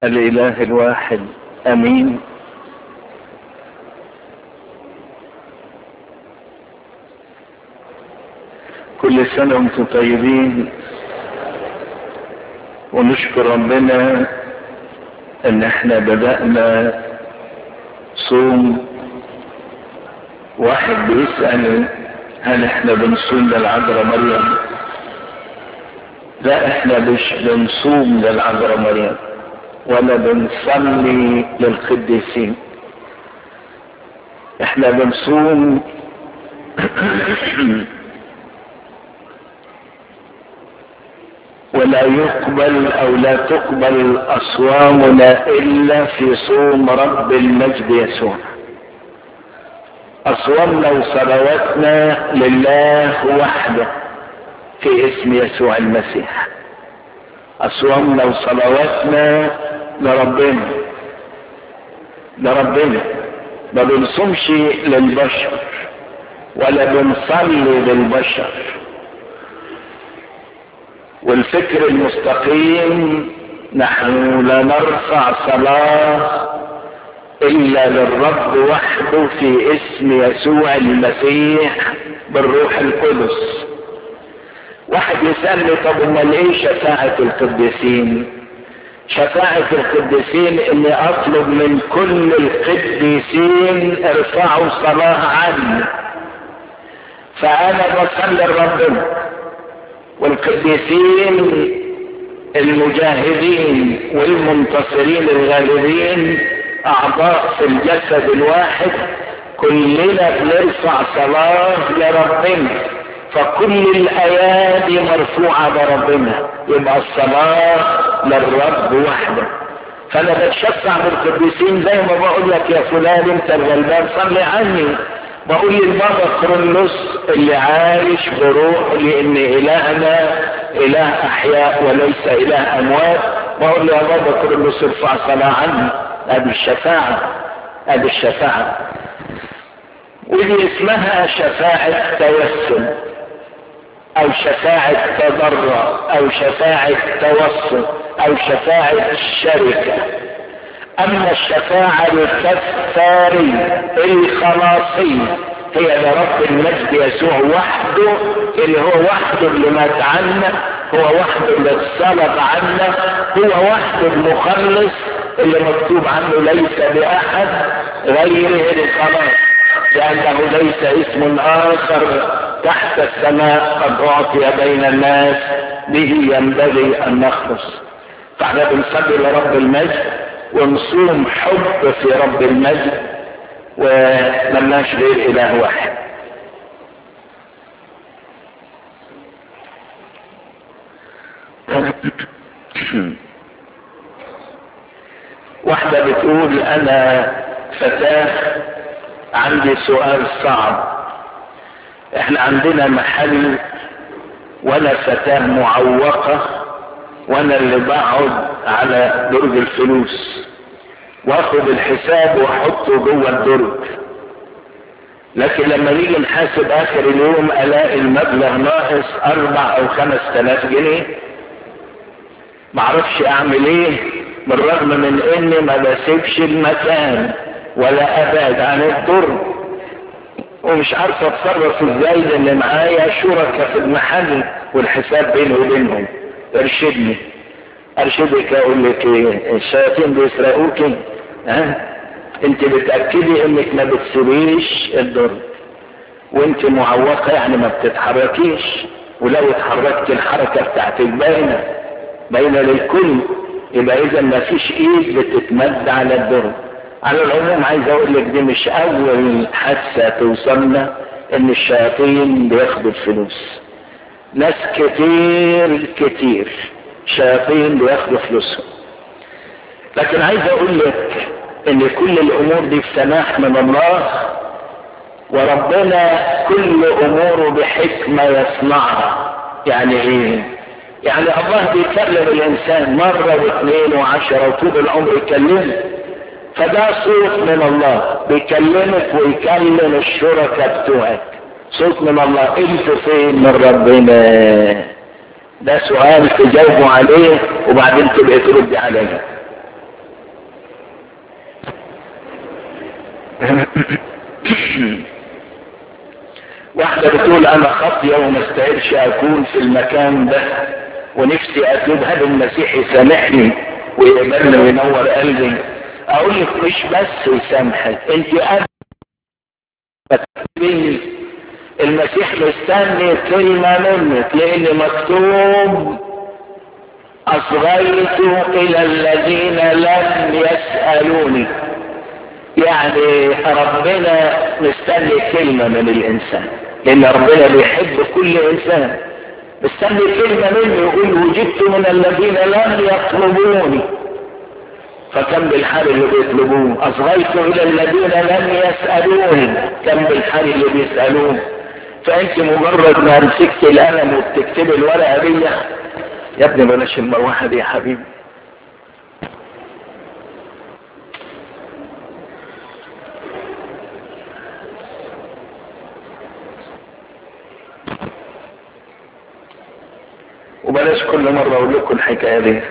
الإله الواحد أمين كل سنة وانتم طيبين ونشكر ربنا ان احنا بدأنا صوم واحد بيسأل هل احنا بنصوم للعذراء مريم لا احنا مش بنصوم للعذراء مريم ولا بنصلي للقديسين احنا بنصوم ولا يقبل او لا تقبل اصوامنا الا في صوم رب المجد يسوع اصوامنا وصلواتنا لله وحده في اسم يسوع المسيح اصوامنا وصلواتنا لربنا لربنا ما بنصومش للبشر ولا بنصلي للبشر والفكر المستقيم نحن لا نرفع صلاة إلا للرب وحده في اسم يسوع المسيح بالروح القدس واحد يسألني طب امال ايه شفاعة القديسين شفاعة القديسين اني اطلب من كل القديسين ارفعوا صلاة عني فانا بصلي لربنا والقديسين المجاهدين والمنتصرين الغالبين اعضاء في الجسد الواحد كلنا بنرفع صلاة لربنا فكل الايادي مرفوعة لربنا يبقى الصلاة للرب وحده فانا بتشفع بالقديسين زي ما بقول لك يا فلان انت الغلبان صلي عني بقول للبابا كرولوس اللي عايش بروح لان الهنا اله احياء وليس اله اموات بقول له يا بابا كرولوس ارفع صلاة عني ادي الشفاعة ادي الشفاعة ودي اسمها شفاعة توسل او شفاعة تضرع او شفاعة توسل او شفاعة شركة اما الشفاعة الكفارية الخلاصية هي لرب المجد يسوع وحده اللي هو وحده اللي مات عنا هو وحده اللي اتصلب عنا هو وحده المخلص اللي مكتوب عنه ليس باحد غيره الخلاص لانه ليس اسم اخر تحت السماء قد اعطي بين الناس به ينبغي ان نخلص فاحنا بنصلي لرب المجد ونصوم حب في رب المجد وملناش غير اله واحد واحدة بتقول انا فتاة عندي سؤال صعب احنا عندنا محل وانا فتاة معوقة وانا اللي بقعد على درج الفلوس واخد الحساب واحطه جوه الدرج لكن لما نيجي نحاسب اخر اليوم الاقي المبلغ ناقص اربع او خمس تلاف جنيه معرفش اعمل ايه بالرغم من اني ما بسيبش المكان ولا ابعد عن الدرج ومش عارف اتصرف ازاي لان معايا شركاء في المحل والحساب بيني وبينهم ارشدني ارشدك اقول لك ايه الشياطين بيسرقوك ها انت بتاكدي انك ما بتسيبيش الدرج وانت معوقه يعني ما بتتحركيش ولو اتحركت الحركه بتاعتك باينه باينه للكل يبقى اذا ما فيش ايد بتتمد على الدرج على العموم عايز اقول لك دي مش اول حادثه توصلنا ان الشياطين بياخدوا الفلوس ناس كتير كتير شياطين بياخدوا فلوسهم لكن عايز اقول لك ان كل الامور دي بسماح من الله وربنا كل اموره بحكمة يصنعها يعني ايه يعني الله بيكلم الانسان مرة واثنين وعشرة وطول العمر يكلمه فده صوت من الله بيكلمك ويكلم الشركاء بتوعك صوت من الله انت فين من ربنا ده سؤال تجاوبوا عليه وبعدين تبقى تردي عليه واحدة بتقول انا خاطية وما استاهلش اكون في المكان ده ونفسي اتوب هل المسيح يسامحني ويقبلني وينور قلبي اقول لك مش بس يسامحك انت قبل المسيح مستني كلمة منك لان مكتوب اصغيت الى الذين لم يسألوني يعني ربنا مستني كلمة من الانسان لان ربنا بيحب كل انسان مستني كلمة منه يقول وجدت من الذين لم يطلبوني فكم بالحال اللي بيطلبوه اصغيت الى الذين لم يسألوني كم بالحال اللي بيسألون فانت مجرد ما مسكت القلم وبتكتبي الورقة دي يا ابني بلاش المروحة دي يا حبيبي وبلاش كل مرة اقول لكم الحكاية دي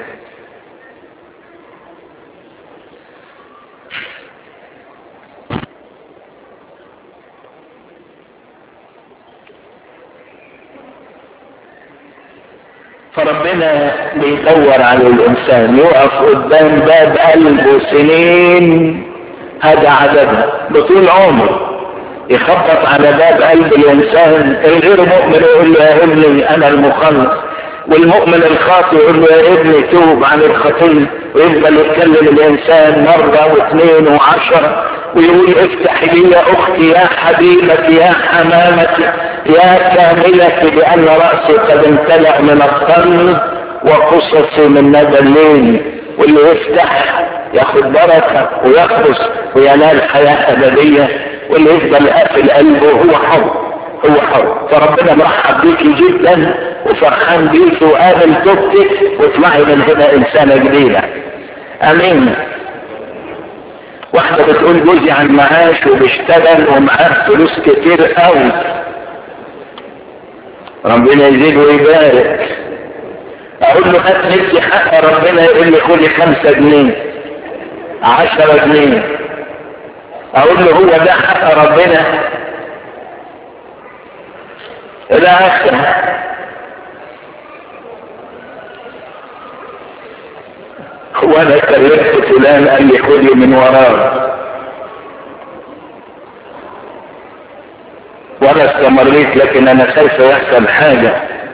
فربنا بيدور على الانسان يقف قدام باب قلبه سنين هذا عددها بطول عمره يخبط على باب قلب الانسان الغير مؤمن يقول له يا ابني انا المخلص والمؤمن الخاطئ يقول له يا ابني توب عن الخطيه ويفضل يتكلم الانسان مره واثنين وعشره ويقول افتح لي يا اختي يا حبيبتي يا حمامتي يا كاملتي لان راسي قد امتلأ من الطن وقصصي من ندى الليل واللي يفتح ياخد بركه ويخلص وينال حياه ابديه واللي يفضل قافل قلبه هو حر هو حر فربنا مرحب بيكي جدا وفرحان بيكي وقابل توبتك واطلعي من هنا انسانه جديده امين واحدة بتقول جوزي عن معاش وبيشتغل ومعاه فلوس كتير قوي ربنا يزيد ويبارك اقول له هات ندي حق ربنا يقول لي خدي خمسة جنيه عشرة جنيه اقول له هو ده حق ربنا لا اخر وانا كلمت فلان قال لي خدي من وراه وانا استمريت لكن انا خايف يحصل حاجة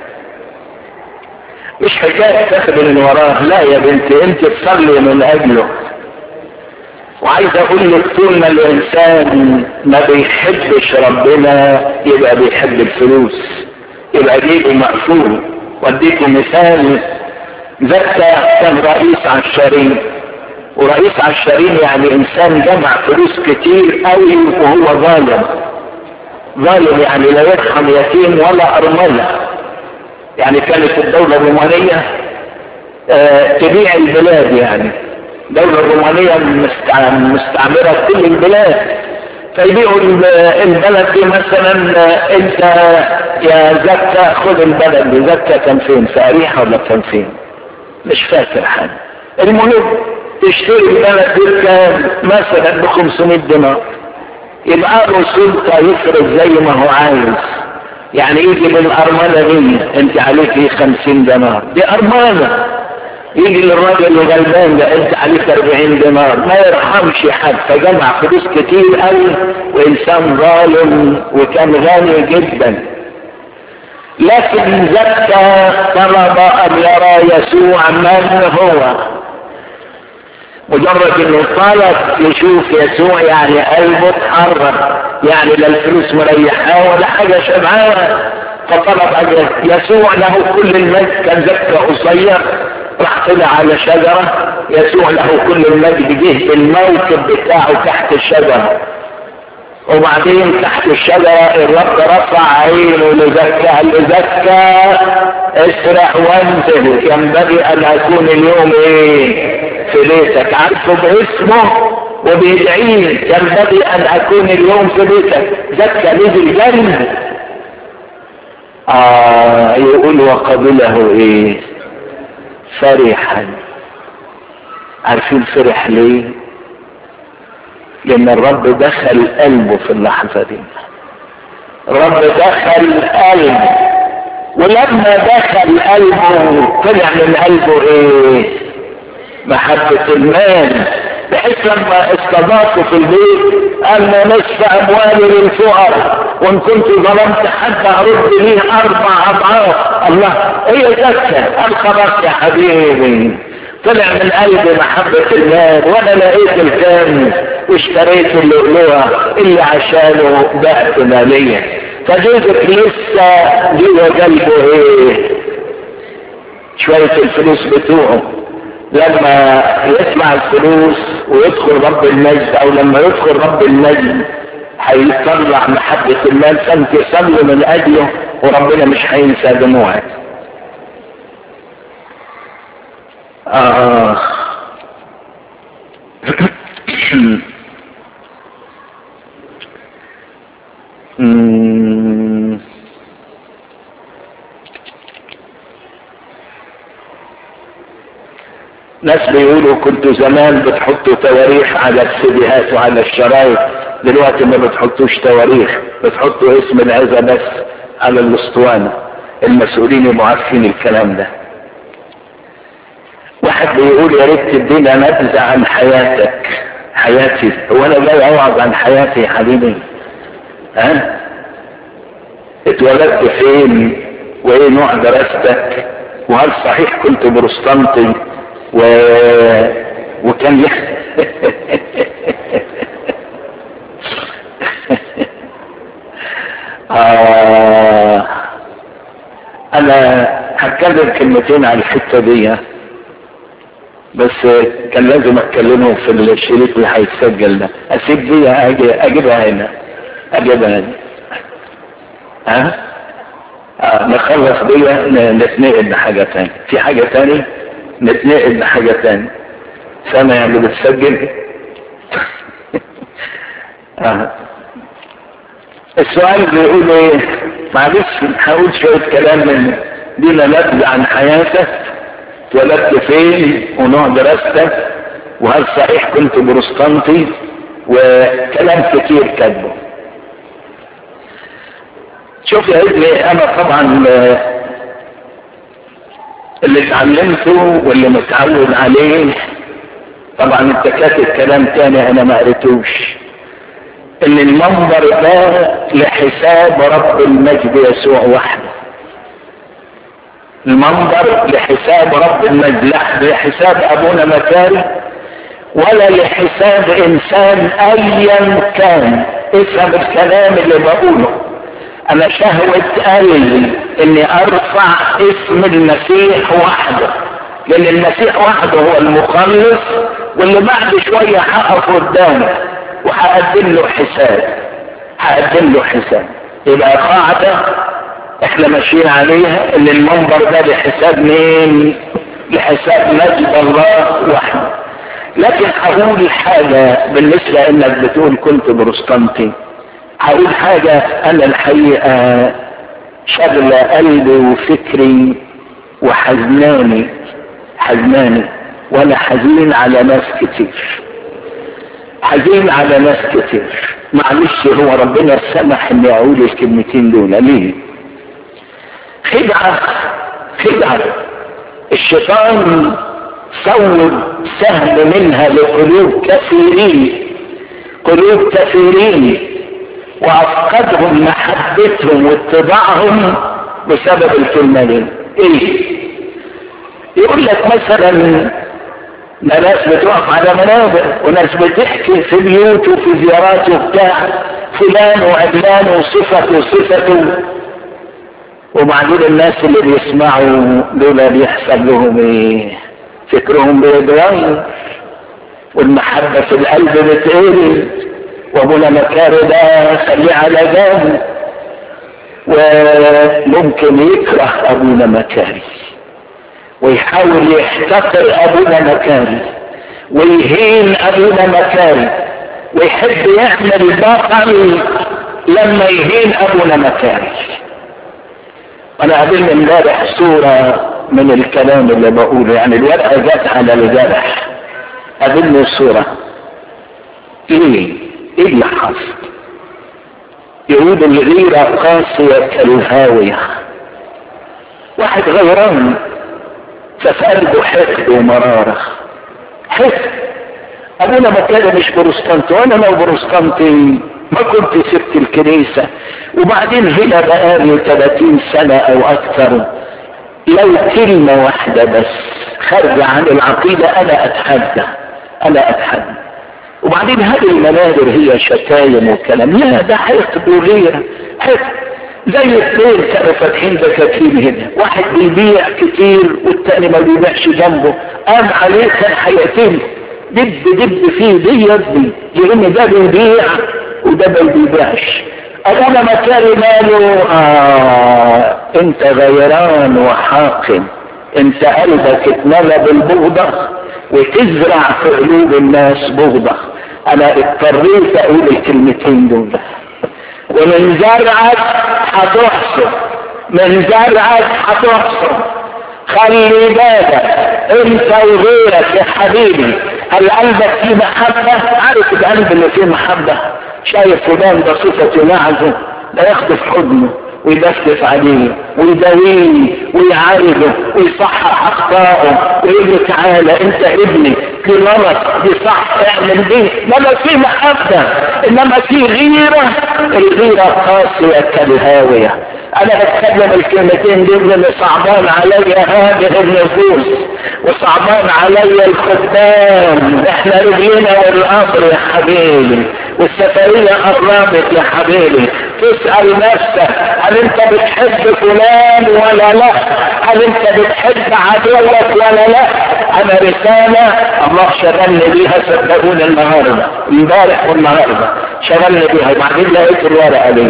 مش حكاية تاخد من وراه لا يا بنتي انت تصلي من اجله وعايز اقول لك طول ما الانسان ما بيحبش ربنا يبقى بيحب الفلوس يبقى جيبه مقفول واديكم مثال زكا كان رئيس عشرين ورئيس عشرين يعني انسان جمع فلوس كتير قوي وهو ظالم ظالم يعني لا يرحم يتيم ولا ارمله يعني كانت الدولة الرومانية آه تبيع البلاد يعني الدولة الرومانية مستعمرة كل البلاد فيبيعوا البلد دي مثلا انت يا زكا خد البلد دي زكا كان فين في اريحة ولا كان فين مش فاكر حاجة المهم تشتري البلد دي كان مثلا ب 500 دينار يبقى له سلطة يفرض زي ما هو عايز يعني يجي بالأرملة دي انت عليك 50 دينار دي أرملة يجي للراجل الغلبان ده انت عليك 40 دينار ما يرحمش حد فجمع فلوس كتير قوي وانسان ظالم وكان غني جدا لكن زكى طلب ان يرى يسوع من هو مجرد انه طلب يشوف يسوع يعني قلبه اتحرك يعني لا الفلوس مريحاه ولا حاجه شبعانه فطلب ان يسوع له كل المجد كان زكى قصير راح طلع على شجره يسوع له كل المجد جه الموكب بتاعه تحت الشجره وبعدين تحت الشجرة الرب رفع عينه لزكى قال لزكى اسرع وانزل ينبغي ان اكون اليوم ايه في بيتك عارفه باسمه وبيدعيه ينبغي ان اكون اليوم في بيتك زكى نزل جنب اه يقول وقبله ايه فرحا عارفين فرح ليه لان الرب دخل قلبه في اللحظة دي الرب دخل قلبه ولما دخل قلبه طلع من قلبه ايه محبة المال بحيث لما استضافوا في البيت قال نصف اموالي للفقراء وان كنت ظلمت حد ارد ليه اربع اضعاف الله هي زكاة قال خلاص يا حبيبي طلع من قلبي محبة المال وانا لقيت الكام واشتريت اللؤلؤة اللي عشانه بعت ماليا فجوزك لسه جوه قلبه ايه شوية الفلوس بتوعه لما يسمع الفلوس ويدخل رب المجد او لما يدخل رب المجد هيطلع محبة المال فانت صلي من اجله وربنا مش هينسى دموعك آه. مم. ناس بيقولوا كنتوا زمان بتحطوا تواريخ على السيديهات وعلى الشرايط دلوقتي ما بتحطوش تواريخ بتحطوا اسم العزة بس على الاسطوانة المسؤولين يبقوا عارفين الكلام ده واحد بيقول يا ريت تدينا نبذة عن حياتك حياتي هو انا جاي اوعظ عن حياتي يا حبيبي ها اتولدت فين وايه نوع دراستك وهل صحيح كنت بروستانتي و... وكان يح... آه... انا هتكلم كلمتين عن الحته دي بس كان لازم اتكلمهم في الشريط اللي هيتسجل ده اسيب دي أجي اجيبها هنا اجيبها هنا ها آه نخلص دي نتنقل لحاجه تاني في حاجه تاني نتنقل لحاجه تاني سامع اللي بتسجل آه. السؤال بيقول ايه معلش هقول شويه كلام من دينا نبذه عن حياتك اتولدت فين ونوع دراستك وهل صحيح كنت بروستانتي وكلام كتير كاتبه شوف يا ابني انا طبعا اللي اتعلمته واللي متعود عليه طبعا انت كاتب كلام تاني انا ما قريتوش ان المنظر ده لحساب رب المجد يسوع وحده المنظر لحساب رب المجد لا لحساب ابونا مكاري ولا لحساب انسان ايا كان افهم الكلام اللي بقوله انا شهوة قلبي اني ارفع اسم المسيح وحده لان المسيح وحده هو المخلص واللي بعد شوية هقف قدامه وهقدم له حساب هقدم له حساب يبقى قاعدة احنا ماشيين عليها ان المنبر ده لحساب مين لحساب مجد الله وحده لكن هقول حاجة بالنسبة انك بتقول كنت بروستانتي هقول حاجة انا الحقيقة شغلة قلبي وفكري وحزناني حزناني وانا حزين على ناس كتير حزين على ناس كتير معلش هو ربنا سمح اني اقول الكلمتين دول ليه خدعة خدعة الشيطان صوب سهم منها لقلوب كثيرين قلوب كثيرين وافقدهم محبتهم واتباعهم بسبب الكلمة دي ايه يقول لك مثلا ناس بتقف على منابر وناس بتحكي في بيوت وفي زيارات وبتاع فلان وعلان وصفته وصفته وبعدين الناس اللي بيسمعوا دول بيحصل لهم ايه فكرهم بيتغير والمحبة في القلب بتقل وابونا مكاري ده خليه على جنب وممكن يكره ابونا مكاري ويحاول يحتقر ابونا مكاري ويهين ابونا مكاري ويحب يعمل بطل لما يهين ابونا مكاري انا قابلني امبارح صورة من الكلام اللي بقوله يعني الورقة جت على الجرح قابلني الصورة ليه ايه اللي حصل يقول الغيرة قاسية كالهاوية واحد غيران ففي قلبه حقد ومرارة حقد ابونا ما كان مش بروستانتي وانا لو بروستانتي ما كنت سبت الكنيسة وبعدين هنا بقالي 30 سنة او اكثر لو كلمة واحدة بس خارجة عن العقيدة انا اتحدى انا اتحدى وبعدين هذه المنابر هي شتايم وكلام لا ده حقد وغيرة حقد زي اثنين كانوا فاتحين دكاكين هنا واحد بيبيع كتير والتاني ما بيبيعش جنبه قام عليه كان هيقتله دب دب فيه دي يدي لان ده بيبيع وده ما بيبيعش انا مكاري ماله آه انت غيران وحاقد انت قلبك اتملى بالبغضة وتزرع في قلوب الناس بغضة انا اضطريت اقول الكلمتين دول ومن زرعك هتحصد من زرعك هتحصد خلي بالك انت وغيرك يا حبيبي هل قلبك فيه محبة عارف القلب اللي فيه محبة شايف فلان ده صفة نعزه لا ياخده في حضنه ويدفدف عليه ويداويه ويعالجه ويصحح اخطائه ويقول تعالى انت ابني في غلط دي صح اعمل دي لما في محبة انما في غيرة الغيرة قاسية كالهاوية انا بتكلم الكلمتين دي اللي صعبان عليا هذه النفوس وصعبان عليا الخدام احنا رجلنا والامر يا حبيبي والسفرية قربت يا حبيبي تسأل نفسك هل انت بتحب فلان ولا لا هل انت بتحب عدوك ولا لا انا رسالة الله شغلني بيها صدقوني النهاردة امبارح والنهاردة شغلني بيها وبعدين لقيت الورقة دي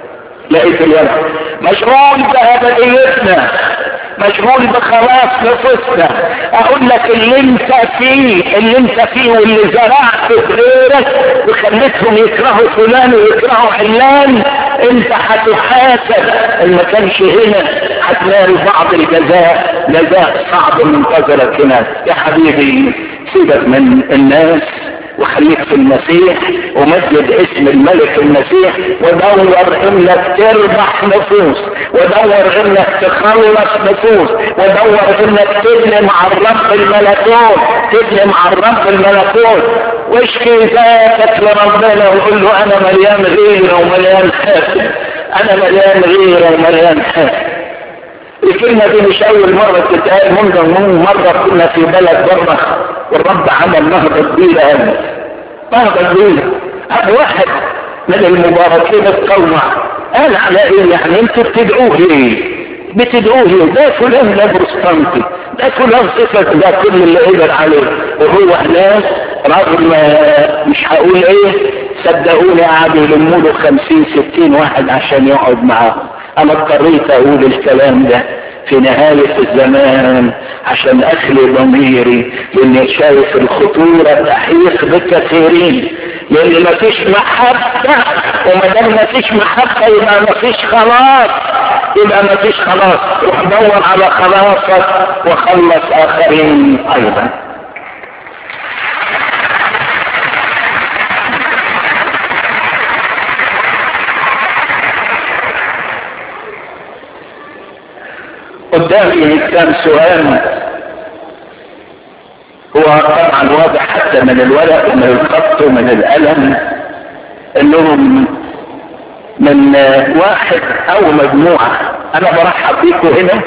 لقيت الورقة مشغول بأبديتنا مشغول بخلاص نفوسنا اقول لك اللي انت فيه اللي انت فيه واللي زرعت في غيرك وخليتهم يكرهوا فلان ويكرهوا علان انت هتحاسب ان ما كانش هنا هتلاقي بعض الجزاء جزاء صعب منتظرك هنا يا حبيبي سيبك من الناس وخليك في المسيح ومجد اسم الملك المسيح ودور انك تربح نفوس ودور انك تخلص نفوس ودور انك تبني مع الرب الملكوت تبني مع الرب الملكوت واشكي ذاتك لربنا وقول له انا مليان غيره ومليان حاسد انا مليان غيره ومليان حاسد الكلمة دي مش أول مرة تتقال منذ من مرة كنا في بلد بره والرب عمل نهضة كبيرة أوي نهضة كبيرة هذا واحد من المباركين الطوع قال على إيه يعني أنتوا بتدعوه ليه؟ بتدعوه ليه؟ ده فلان ده بروستانتي ده فلان صفة ده كل اللي قدر عليه وهو هناك رغم مش هقول ايه صدقوني قعدوا يلموا له 50 60 واحد عشان يقعد معاهم انا اضطريت اقول الكلام ده في نهاية الزمان عشان اخلي ضميري لاني شايف الخطورة تحيق بكثيرين لان مفيش محبة وما دام مفيش محبة يبقى مفيش خلاص يبقى مفيش خلاص روح دور على خلاصك وخلص اخرين ايضا قدامي كم سؤال هو طبعا واضح حتى من الورق ومن الخط ومن القلم انهم من واحد او مجموعة انا برحب بيكم هنا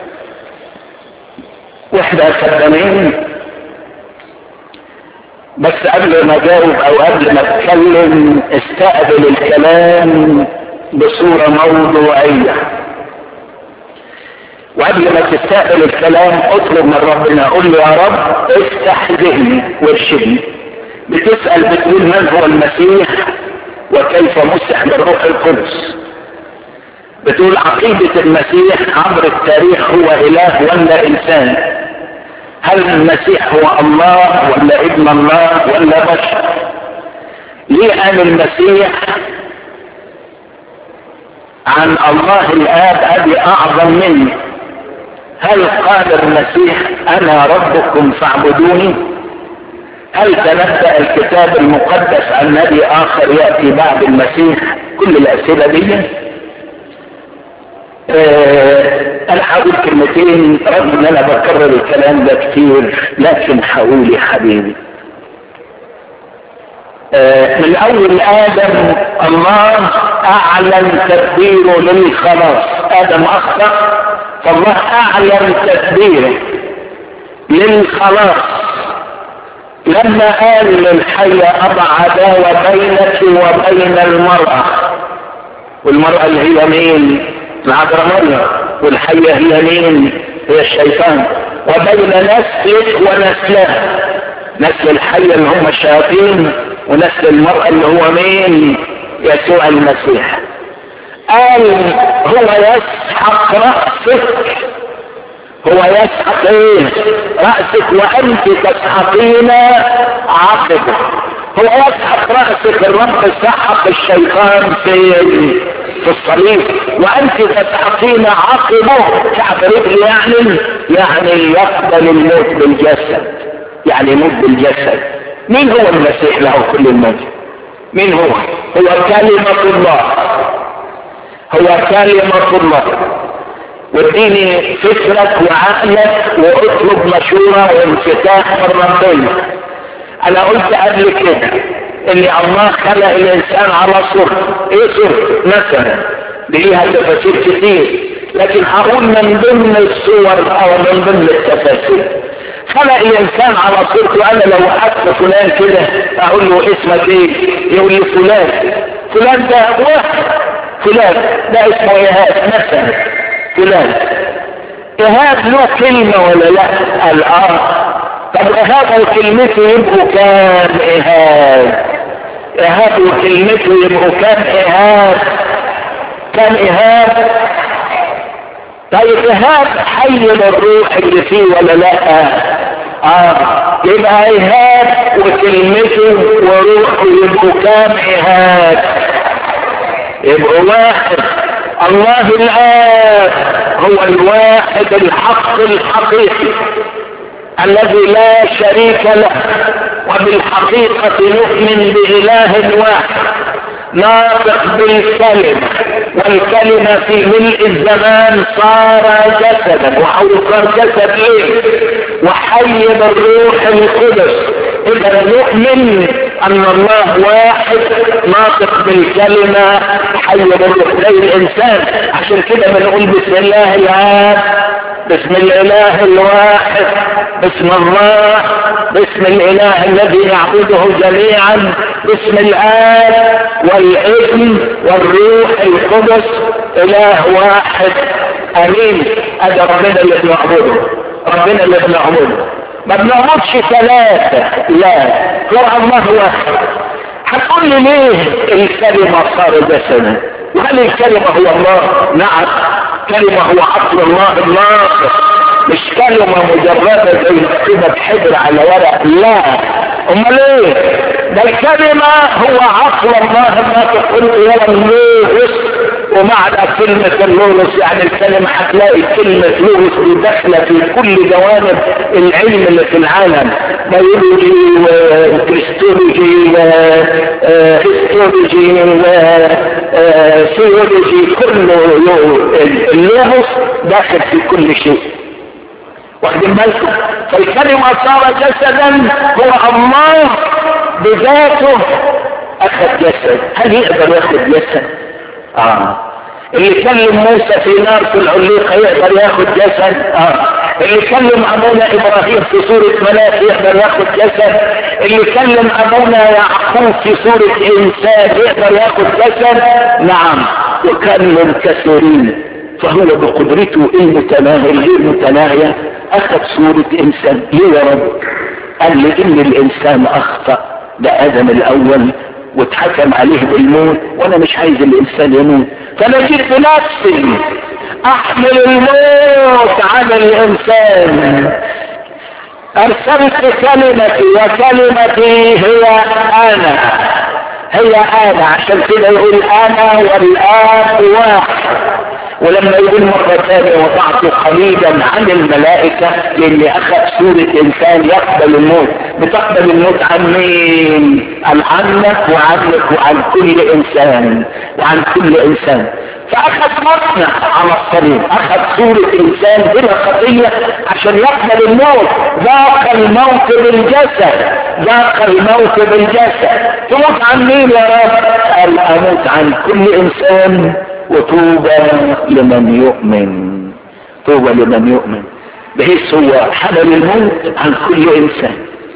واحدة خدامين بس قبل ما اجاوب او قبل ما اتكلم استقبل الكلام بصورة موضوعية وقبل ما تستقبل الكلام اطلب من ربنا قول له يا رب افتح ذهني وارشدني بتسأل بتقول من هو المسيح وكيف مسح بالروح القدس بتقول عقيدة المسيح عبر التاريخ هو اله ولا انسان هل المسيح هو الله ولا ابن الله ولا بشر ليه قال المسيح عن الله الاب ابي اعظم مني هل قال المسيح انا ربكم فاعبدوني هل تنبأ الكتاب المقدس عن نبي آخر يأتي بعد المسيح كل الأسئلة دي آه أنا هقول كلمتين رغم إن أنا بكرر الكلام ده كتير لكن هقول يا حبيبي آه من أول آدم الله أعلن تدبيره للخلاص آدم أخطأ فالله أعلن تدبيره للخلاص لما قال للحية أضع عداوة بينك وبين المرأة والمرأة اللي هي مين؟ العذراء مريم والحية هي مين؟ هي الشيطان وبين نسلك ونسلها نسل الحية اللي هم الشياطين ونسل المرأة اللي هو مين؟ يسوع المسيح قال هو يسحق رأسك هو يسحق ايه رأسك وانت تسحقين عقبه هو يسحق رأسك الرب سحق الشيطان في في الصليب وانت تسحقين عقبه كعب رجل يعني يعني يقبل الموت بالجسد يعني يموت بالجسد مين هو المسيح له كل المجد مين هو هو كلمة الله هو كلمة الله واديني فكرك وعقلك واطلب مشورة وانفتاح من ربنا انا قلت قبل كده ان الله خلق الانسان على صورته ايه صورته مثلا ليها تفاسير كتير لكن هقول من ضمن الصور او من ضمن التفاسير خلق الانسان على صورته انا لو وقفت فلان كده اقول له اسمك ايه يقول لي فلان فلان ده واحد فلان ده اسمه ايهاب مثلا فلان ايهاب له كلمة ولا لا قال اه طب ايهاب وكلمته يبقوا كام ايهاب ايهاب وكلمته يبقوا كام ايهاب كام ايهاب طيب ايهاب حي للروح اللي فيه ولا لا اه يبقى ايهاب وكلمته وروحه يبقوا كام ايهاب يبقوا واحد الله الآب هو الواحد الحق الحقيقي الذي لا شريك له وبالحقيقة نؤمن بإله واحد ناطق بالكلمة والكلمة في ملء الزمان صار جسدا وحول جسد ليه وحي بالروح القدس اذا نؤمن ان الله واحد ناطق بالكلمة حي بالروح زي الانسان عشان كده بنقول بسم الله الاب بسم الاله الواحد بسم الله باسم الاله الذي نعبده جميعا باسم الاب والابن والروح القدس اله واحد امين هذا ربنا اللي بنعبده ربنا اللي بنعبده ما بنعبدش ثلاثة لا هو الله واحد هتقول لي ليه الكلمة صار جسدا وهل الكلمة هو الله نعم كلمة هو عقل الله الناصر مش كلمة مجردة زي كده بحبر على ورق لا امال ايه ده الكلمة هو عقل الله الناطق قلت يا اللوغس ومعنى كلمة اللوغس يعني الكلمة هتلاقي كلمة لوغس دي داخلة في كل جوانب العلم اللي في العالم بيولوجي وكريستولوجي وهيستولوجي وسيولوجي كله اللوغس داخل في كل شيء واخدين بالكم فالكلمة صار جسدا هو الله بذاته اخذ جسد هل يقدر ياخذ جسد اه اللي كلم موسى في نار في العليقة يقدر ياخذ جسد اه اللي كلم ابونا ابراهيم في سورة ملاك يقدر ياخذ جسد اللي كلم ابونا يعقوب في سورة انسان يقدر ياخذ جسد نعم وكلم كثيرين فهو بقدرته المتناهية غير متناهية اخذ صورة انسان ليه يا رب قال لي ان الانسان اخطأ ده ادم الاول واتحكم عليه بالموت وانا مش عايز الانسان يموت فانا جيت بنفسي احمل الموت على الانسان ارسلت كلمتي وكلمتي هي انا هي انا عشان كده يقول انا والاب واحد ولما يقول مرة ثانية وضعت قليلا عن الملائكة لاني اخذ صورة انسان يقبل الموت بتقبل الموت عن مين عن عنك وعنك وعن كل انسان وعن كل انسان فاخذ مصنع على الصليب اخذ صورة انسان بلا خطية عشان يقبل الموت ذاق الموت بالجسد ذاق الموت بالجسد تموت عن مين يا رب قال اموت عن كل انسان وطوبى لمن يؤمن طوبى لمن يؤمن بحيث هو حمل الموت عن كل انسان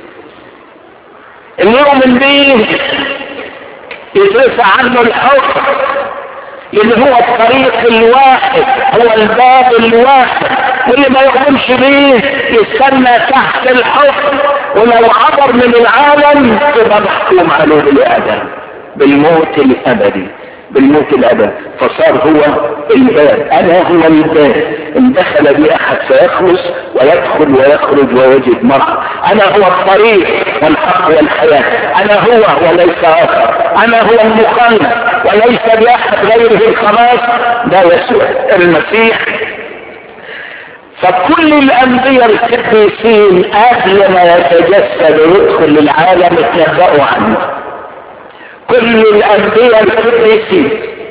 اللي يؤمن به يترفع عنه الحكم اللي هو الطريق الواحد هو الباب الواحد واللي ما يؤمنش بيه يستنى تحت الحكم ولو عبر من العالم تبقى محكوم عليه بالاعدام بالموت الابدي بالموت الابد فصار هو الباب انا هو الباب ان دخل بي احد فيخلص ويدخل ويخرج ويجد مرحب انا هو الطريق والحق والحياة انا هو وليس اخر انا هو المخلص وليس لاحد غيره الخلاص ده يسوع المسيح فكل الانبياء القديسين قبل ما يتجسد ويدخل للعالم اتنبأوا عنه كل الانبياء القديسين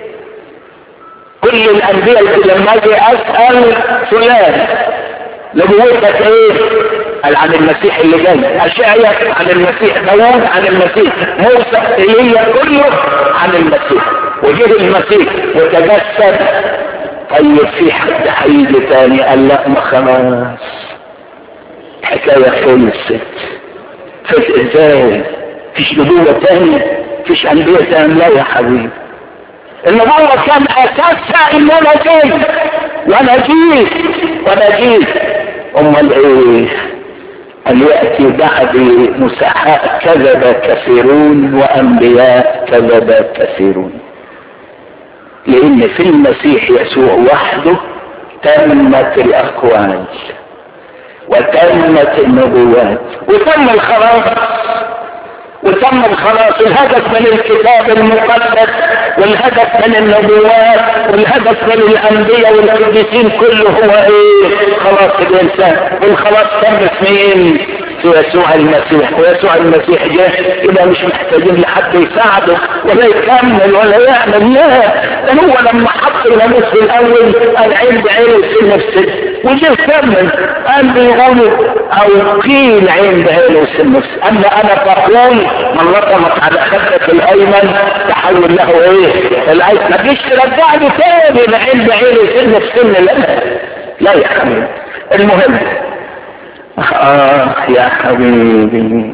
كل الانبياء لما اجي اسال فلان نبوتك ايه قال عن المسيح اللي جاي اشعيا عن المسيح داوود عن المسيح موسى ايليا كله عن المسيح وجه المسيح وتجسد طيب في حد هيجي تاني قال لا ما خلاص حكايه خلصت فش ازاي فيش نبوه تانيه فيش انبياء تاني لا يا حبيبي النبوة كان اساسها ان انا جيت وانا جيت وانا جيت امال ايه ان ياتي بعد مسحاء كذب كثيرون وانبياء كذب كثيرون لان في المسيح يسوع وحده تمت الاقوال وتمت النبوات وتم الخلاص وتم الخلاص الهدف من الكتاب المقدس والهدف من النبوات والهدف من الانبياء والقديسين كله هو ايه خلاص الانسان والخلاص تم في مين في يسوع المسيح ويسوع المسيح جاء كده مش محتاجين لحد يساعده ولا يكمل ولا يعمل لا ده هو لما حط الناموس في الاول قال عين بعين وسن بسن وجه كمل قال بيقولوا او قيل عين بعين وسن بسن اما انا بقول من لطمت على خدك الايمن تحول له ايه الايمن ما تجيش ترجعني تاني لعين بعين وسن بسن لا لا يا حبيبي المهم آه يا حبيبي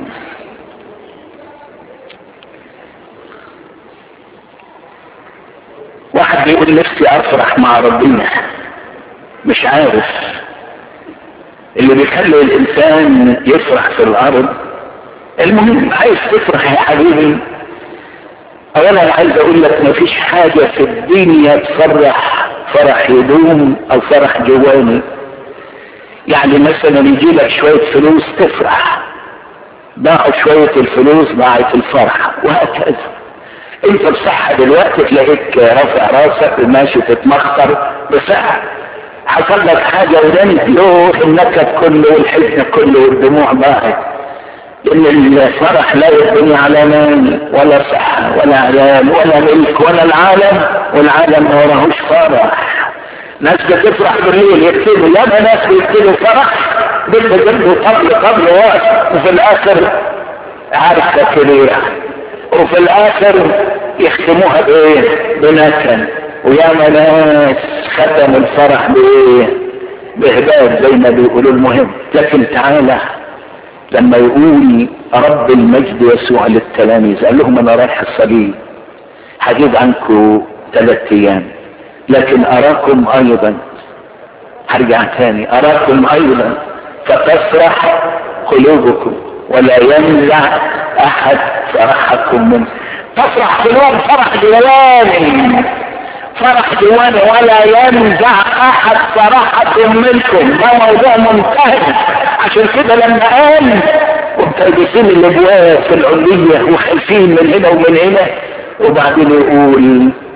واحد بيقول نفسي افرح مع ربنا مش عارف اللي بيخلي الانسان يفرح في الارض المهم عايز تفرح يا حبيبي اولا عايز اقول لك مفيش حاجة في الدنيا تفرح فرح يدوم او فرح جواني يعني مثلا يجي لك شوية فلوس تفرح ضاعوا شوية الفلوس ضاعت الفرحة وهكذا انت بصحة دلوقتي تلاقيك رافع راسك وماشي تتمخطر بصحة حصل لك حاجة ودنت يوه النكد كله والحزن كله والدموع ضاعت لان الفرح لا يبني على مال ولا صحة ولا عيال ولا ملك ولا العالم والعالم ما وراهوش فرح ناس بتفرح بالليل يكتبوا ياما ناس بيكتبوا فرح بنت جنبه قبل قبل وقت وفي الاخر عارف كبير وفي الاخر يختموها بايه بنكد وياما ناس ختموا الفرح بايه بهباب زي ما بيقولوا المهم لكن تعالى لما يقول رب المجد يسوع للتلاميذ قال لهم انا رايح الصليب هجيب عنكم ثلاث ايام لكن اراكم ايضا هرجع تاني اراكم ايضا فتفرح قلوبكم ولا ينزع احد فرحكم منه تفرح قلوب فرح جواني فرح جواني ولا ينزع احد فرحكم منكم ده موضوع منتهي عشان كده لما قال ومتلبسين الابواب في العلية وخايفين من هنا ومن هنا وبعدين يقول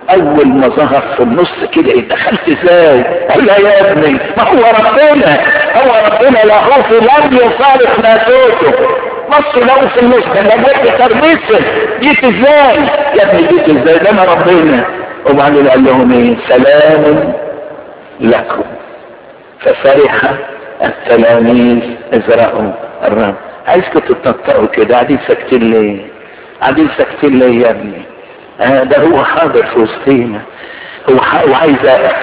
اول ما ظهر في النص كده دخلت ازاي قال لا يا ابني ما هو ربنا هو ربنا لاهوت لم يصالح ناسوته بص له في النص انا جيت ترميسه جيت ازاي يا ابني جيت ازاي ده انا ربنا وبعدين قال لهم ايه سلام لكم ففرح التلاميذ اذ راوا الرب عايزكم تتنطقوا كده قاعدين ساكتين ليه قاعدين ساكتين ليه يا ابني آه ده هو حاضر في وسطينا هو ح... وعايز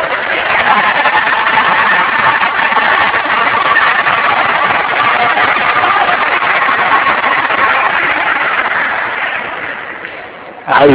عايز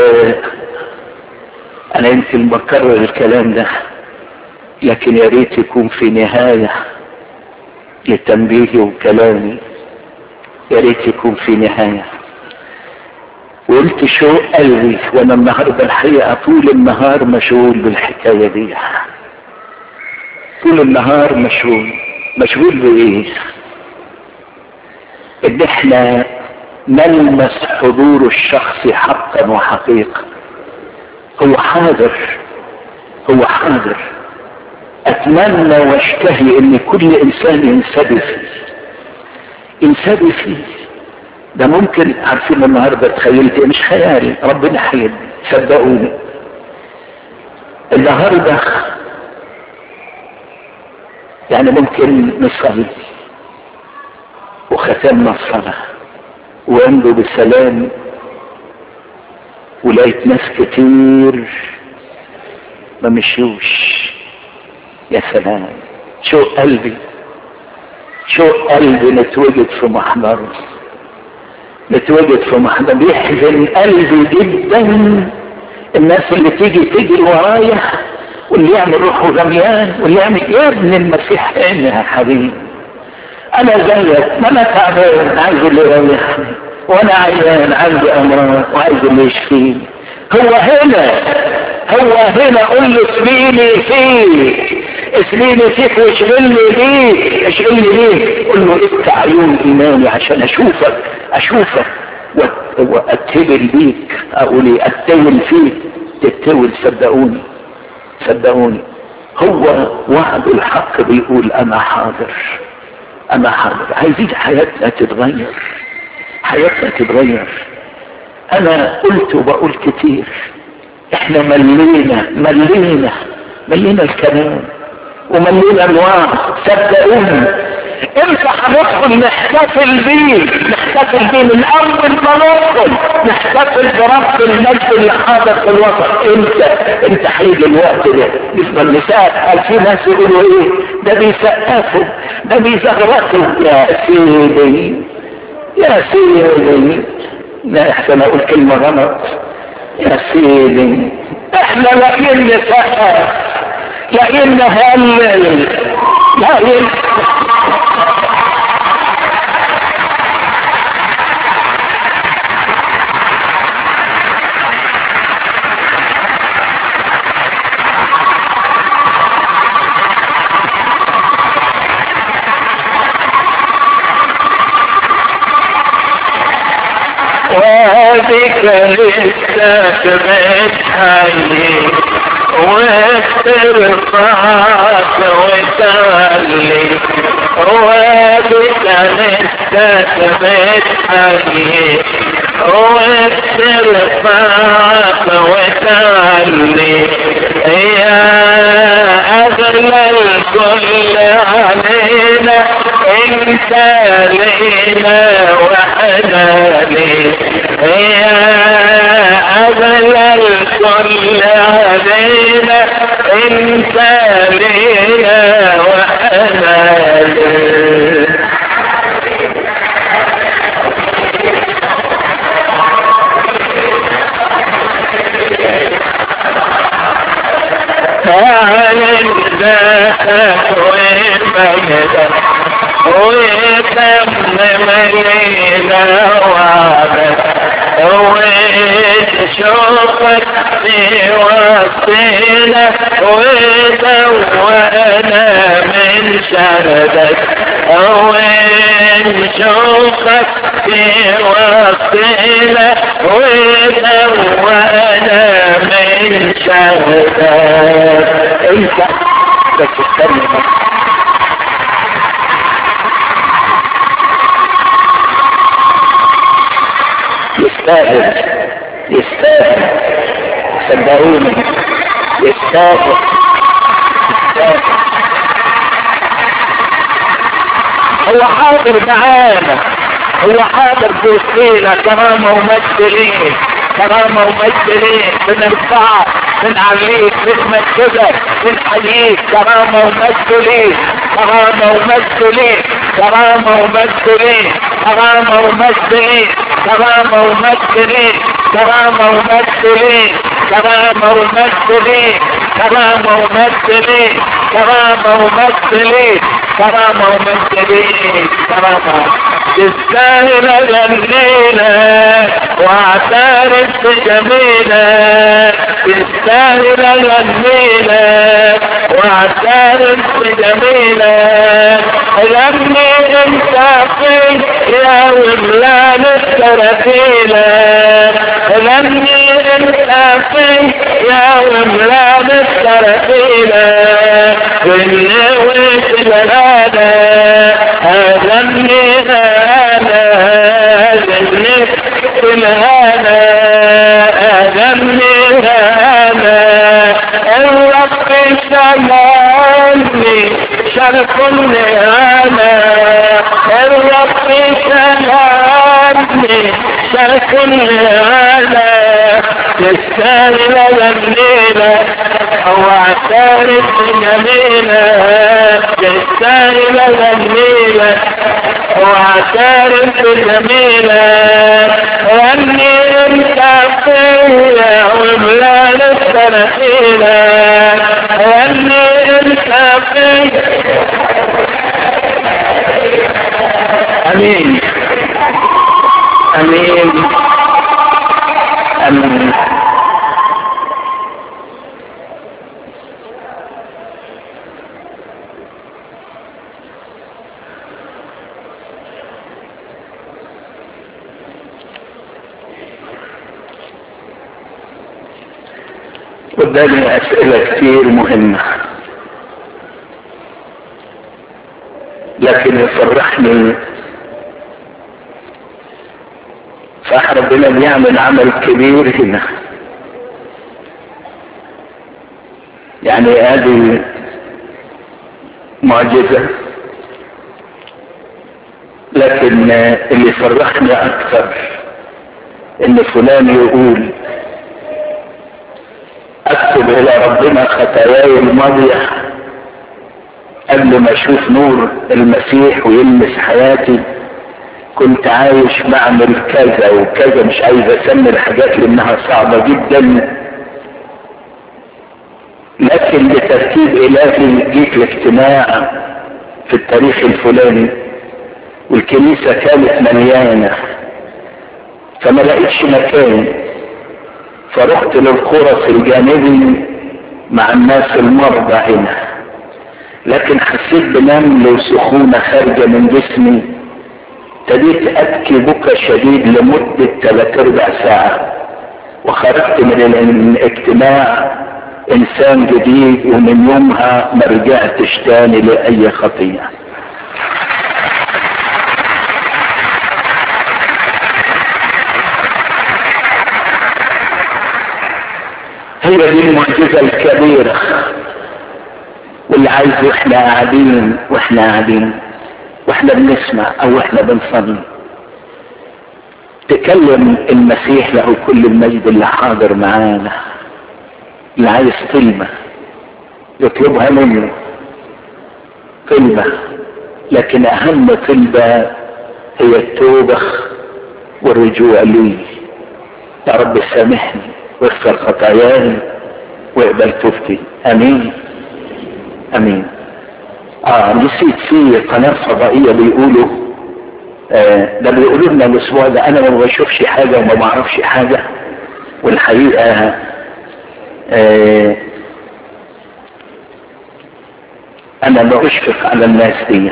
انا يمكن بكرر الكلام ده لكن يا ريت يكون في نهايه لتنبيهي وكلامي يا ريت يكون في نهايه وقلت شو قلبي وانا النهارده الحقيقه طول النهار مشغول بالحكايه دي طول النهار مشغول مشغول بايه ان احنا نلمس حضور الشخص حقا وحقيقه هو حاضر هو حاضر اتمنى واشتهي ان كل انسان ينسبي فيه ينسبي فيه ده ممكن عارفين النهارده تخيلت مش خيالي ربنا حيد صدقوني النهارده يعني ممكن نصلي وختمنا الصلاه وامضوا بالسلام ولقيت ناس كتير ما مشيوش يا سلام شو قلبي شو قلبي نتوجد في محضره نتوجد في محضر بيحزن قلبي جدا الناس اللي تيجي تجري ورايا واللي يعمل روحه غميان واللي يعمل يا ابن المسيح هنا يا حبيبي انا زيك ما انا تعبان عايز اللي يريحني وانا عيان عندي امراض وعايز اللي يشفيني هو هنا هو هنا قول له اسميني فيك اسميني فيك واشغلني بيك اشغلني بيك قول له افتح عيون ايماني عشان اشوفك اشوفك واتهبل بيك اقول ايه اتول فيك تتول صدقوني صدقوني هو وعد الحق بيقول انا حاضر انا حاضر عايزين حياتنا تتغير حياتنا تتغير انا قلت وبقول كتير احنا ملينا ملينا ملينا الكلام وملينا الوعد صدقوني امتى هندخل نحتفل بيه نحتفل بيه من اول ما ندخل نحتفل برب المجد اللي حاضر في الوسط امتى امتى هيجي الوقت ده بالنسبه للنساء قال في ناس يقولوا ايه ده بيسقفوا ده بيزغرطوا يا سيدي يا سيدي لا احسن اقول كلمه غلط يا سيدي احنا لاقيين نسقف لاقيين نهلل لاقيين وهذه لسه بتحيي وترفعك وتعلي وهذه لسه بتحيي وترفعك وتعلي يا أغلى الكل علينا انت لينا وحناني يا أغلى الكل علينا انت لينا وحناني تعالى ذاك ومجدك وتمم لينا وعدك وتشوفك في وسطنا ودوأنا من شردك ونشوفك في وسطنا ودوأنا من استنى يستاهل يستاهل صدقوني يستاهل يستاهل هو حاضر معانا هو حاضر في وسطينا كرامه ومجد ليه كرامه ومجد ليه بنرفعه بنعليك بنمجدك بنحييك كرامه ومجد ليه كرامه ومجد ليه كرامه ومجد ليه كرامه ومجد ليه كرامه ومجد ليه كرامه ومجد ليه كرامه ومجد ليه كرامه ومجد ليه كرامه ومجد ليه كرامه ومجد ليه كرامه تستاهل جميلة واعترف بجميلة تستاهل جميلة واعترف بجميلة غني انت في يا ولان الترتيلة غني انت في يا ولان الترتيلة واللي وش بلانا غني انا غني الهنا غني انا الرب سلامني شرف الهنا الرب سلامني شرف الهنا تستاهل الليلة واعترف بجميلة تستاهل الليلة واعترف بجميلة غني انت فيا وبلاد السنحيلة غني انت فيا امين امين امين قدامي أسئلة كتير مهمة لكن يفرحني صح ربنا بيعمل عمل كبير هنا يعني هذه معجزة لكن اللي يفرحني أكثر إن فلان يقول اكتب الى ربنا خطاياي الماضية قبل ما اشوف نور المسيح ويلمس حياتي كنت عايش بعمل كذا وكذا مش عايز اسمي الحاجات لانها صعبة جدا لكن بترتيب الهي جيت الاجتماع في التاريخ الفلاني والكنيسة كانت مليانة فما لقيتش مكان فرحت للقرص الجانبي مع الناس المرضى هنا لكن حسيت بنمل وسخونة خارجة من جسمي ابتديت ابكي بكى شديد لمدة ثلاث ارباع ساعة وخرجت من الاجتماع انسان جديد ومن يومها ما رجعتش تاني لاي خطيئة هي دي المعجزة الكبيرة واللي عايز واحنا قاعدين واحنا قاعدين واحنا بنسمع او احنا بنصلي تكلم المسيح له كل المجد اللي حاضر معانا اللي عايز كلمة يطلبها منه كلمة لكن اهم كلمة هي التوبة والرجوع لي يا رب سامحني واغفر خطاياي واقبل توبتي امين امين اه نسيت في قناة فضائية بيقولوا آه ده بيقولوا لنا الاسبوع ده انا ما بشوفش حاجة وما بعرفش حاجة والحقيقة آه انا بأشفق على الناس دي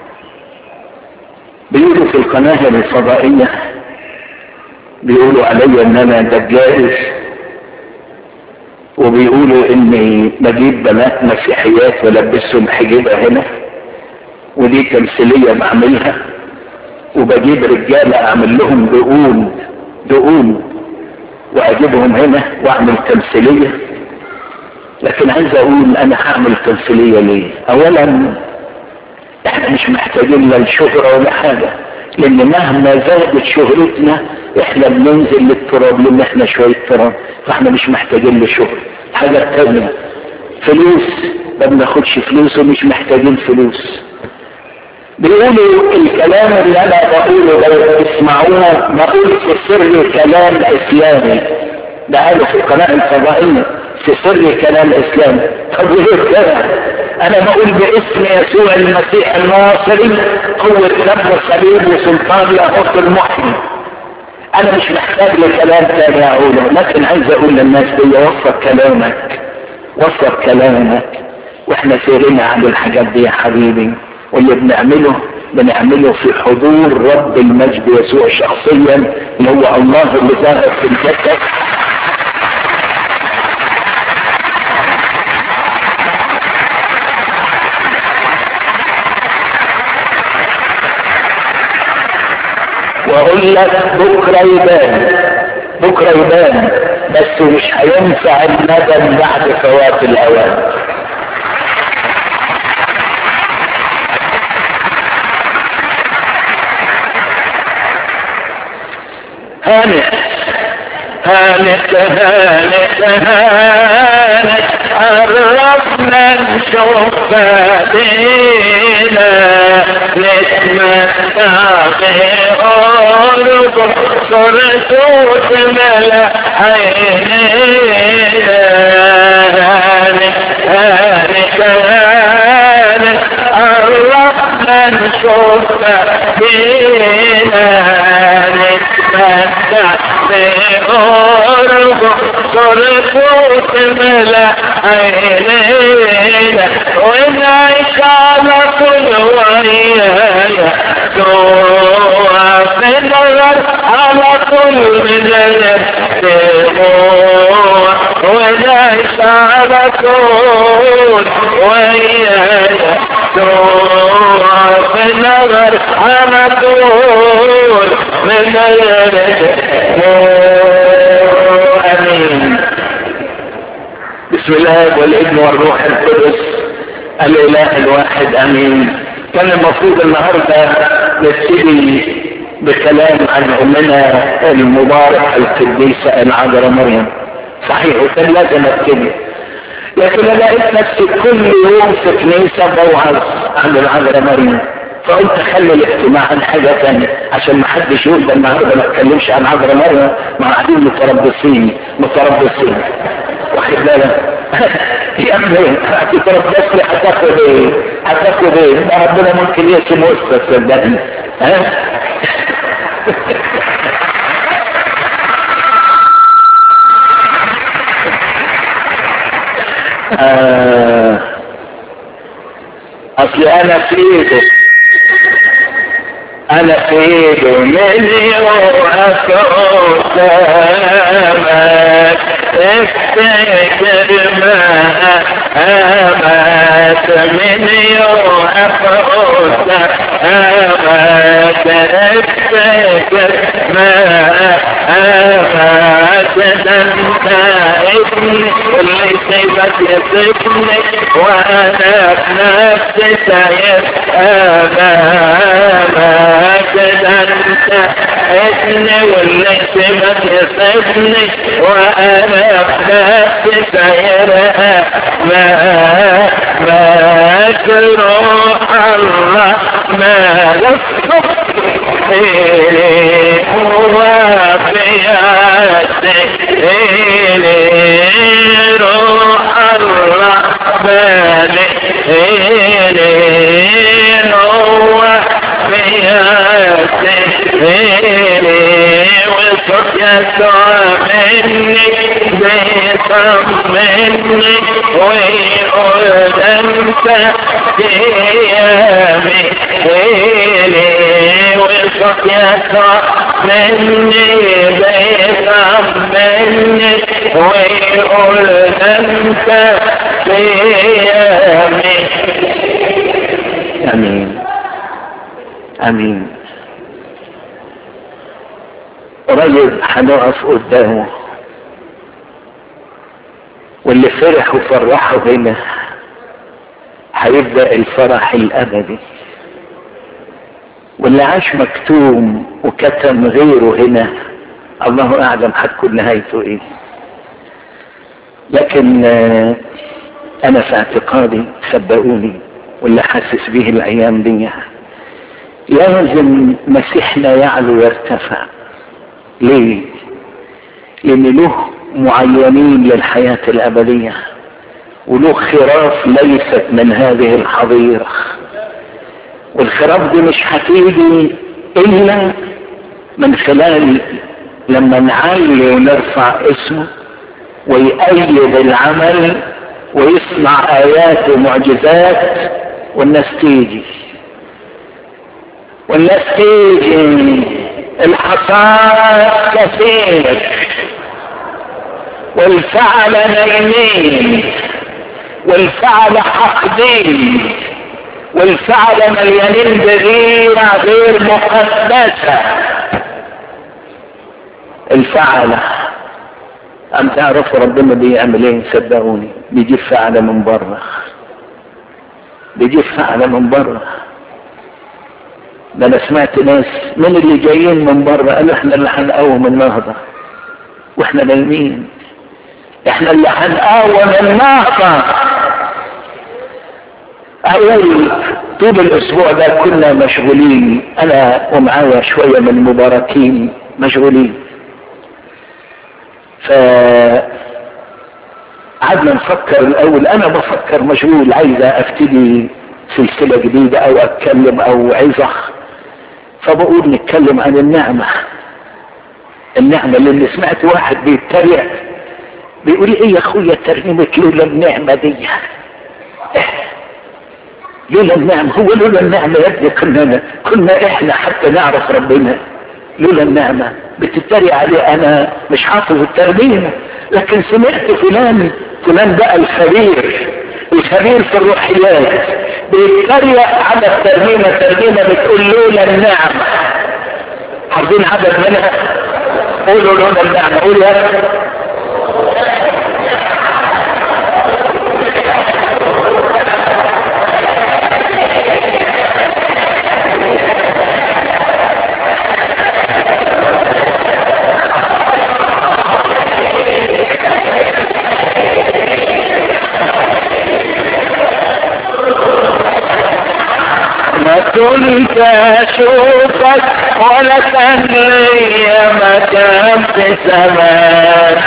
بيقولوا في القناة الفضائية بيقولوا علي ان انا دجال وبيقولوا اني بجيب بنات مسيحيات والبسهم حجابها هنا ودي تمثيلية بعملها وبجيب رجالة اعمل لهم دقون دقون واجيبهم هنا واعمل تمثيلية لكن عايز اقول انا هعمل تمثيلية ليه اولا احنا مش محتاجين لا الشهرة ولا حاجة لان مهما زادت شهرتنا احنا بننزل للتراب لان احنا شوية تراب فاحنا مش محتاجين لشهرة حاجة تانية فلوس ما بناخدش فلوس ومش محتاجين فلوس بيقولوا الكلام اللي انا بقوله لو تسمعوه بقول في سر كلام اسلامي ده قالوا في القناة الفضائية في سر كلام اسلامي طب ليه كده انا بقول باسم يسوع المسيح الناصري قوة دم الصليب وسلطان لاهوت المحيي انا مش محتاج لكلام تاني اقوله لكن عايز اقول للناس دي وفق كلامك وفق كلامك واحنا سيرنا عن الحاجات دي يا حبيبي واللي بنعمله بنعمله في حضور رب المجد يسوع شخصيا اللي هو الله اللي ظاهر في الجسد واقول لك بكره يبان بكره يبان بس مش هينفع الندم بعد فوات الاوان هانئ هانئ هانئ هانئ عرفنا نشوف بعدينا نتمتع بقرب صرت وتملى عينينا هانئ هانئ هانئ عرفنا نشوف بعدينا نتمتع بقرب صرت وتملى عينينا ونعيش على كل ويانا جوا في النظر على كل من الدموع ونعيش على كل ويانا جوا في النظر على كل من الدموع امين بسم الله والابن والروح القدس الاله الواحد امين كان المفروض النهارده نبتدي بكلام عن امنا المبارك القديسه العذراء مريم صحيح وكان لازم ابتدي لكن انا لقيت نفسي كل يوم في كنيسه بوعظ عن العذراء مريم فقلت اخلي الاجتماع عن حاجه ثانيه عشان ما حدش يقول ده النهارده ما اتكلمش عن عذراء مريم ما قاعدين متربصين متربصين واخد بالك يا ابني هتتربص لي هتاخد ايه؟ هتاخد ايه؟ ده ربنا ممكن يقسم وسطك صدقني ها؟ آه اصل انا في ايده انا في ايده من يوقف قدامك افتكر ما امات من يوقف قدامك افتكر ما امات ده انت ابني اللي سيبك يسيبني وانا بنفسي سايب امامك ده انت ابني واللي سيبك يسيبني وانا بنفسي سايب امامك روح الله ما لصق هو في روح الله بالي هو في وصف يسوع مني بيطمني ويقول انت قيامي وصف يسوع مني بيطمني ويقول انت أنت في أمين أمين رجل هنقف قدامه واللي فرح وفرحه هنا هيبدأ الفرح الأبدي واللي عاش مكتوم وكتم غيره هنا الله أعلم هتكون نهايته إيه لكن أنا في اعتقادي صدقوني واللي حاسس به الأيام دي لازم مسيحنا يعلو ويرتفع ليه؟ لأن له معينين للحياة الأبدية وله خراف ليست من هذه الحظيرة والخراف دي مش هتيجي إلا من خلال لما نعلي ونرفع اسمه ويأيد العمل ويصنع آيات ومعجزات والناس تيجي والناس تيجي الحصاد كثير والفعل نايمين والفعل حاقدين والفعل مليانين بغيرة غير مقدسة الفعل أم تعرفوا ربنا بيعمل ايه صدقوني بيجيب فعل من بره بيجيب فعل من بره ده انا سمعت ناس من اللي جايين من بره قالوا احنا اللي هنقوم النهضه واحنا نايمين احنا اللي هنقوم النهضه اقول طول الاسبوع ده كنا مشغولين انا ومعايا شويه من المباركين مشغولين ف قعدنا نفكر الاول انا بفكر مشغول عايزه ابتدي سلسله جديده او اتكلم او عظه فبقول نتكلم عن النعمه النعمه اللي سمعت واحد بيتريق بيقول ايه يا اخويا ترنيمه لولا النعمه دي لولا النعمه هو لولا النعمه يا ابني كنا كنا احنا حتى نعرف ربنا لولا النعمه بتتريق عليه انا مش حافظ الترنيمه لكن سمعت فلان فلان بقى الخبير الخبير في الروحيات بيتريق على الترنيمة الترنيمة بتقول لولا النعمة حافظين عدد منها قولوا لولا النعمة قولوا يا كنت اشوفك ولا كان لي مكان في السماء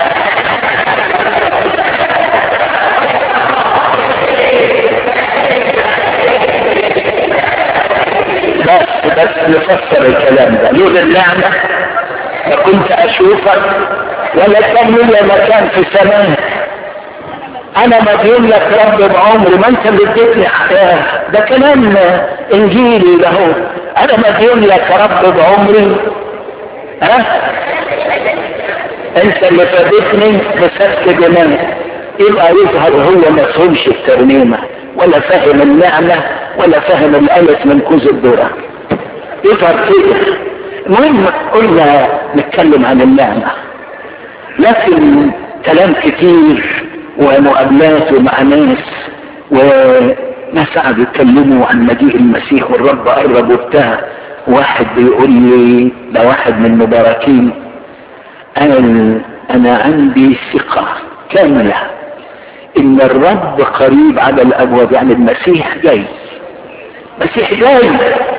بس بس نفسر الكلام ده لولا النعمة كنت اشوفك ولا كان لي مكان في السماء انا مديون لك رب بعمري ما انت اللي اديتني حياه ده كلام انجيلي له انا مديون لك رب بعمري ها انت اللي فادتني بسفك دماء يبقى يظهر هو ما فهمش الترنيمه ولا فهم النعمه ولا فهم الالف من كوز الذره يظهر كده المهم قلنا نتكلم عن النعمه لكن كلام كتير ومقابلات مع ناس وناس قعدوا يتكلموا عن مجيء المسيح والرب قرب وبتاع واحد بيقول لي ده واحد من المباركين قال انا عندي ثقة كاملة ان الرب قريب على الابواب يعني المسيح جاي مسيح جاي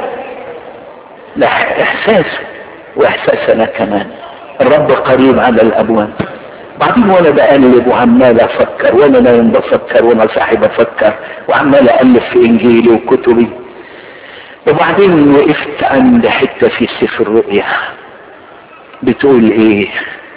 ده احساسه واحساسنا كمان الرب قريب على الابواب بعدين وانا بقلب وعمال افكر وانا نايم بفكر وانا صاحي بفكر وعمال الف في انجيلي وكتبي وبعدين وقفت عند حته في سفر الرؤيا بتقول ايه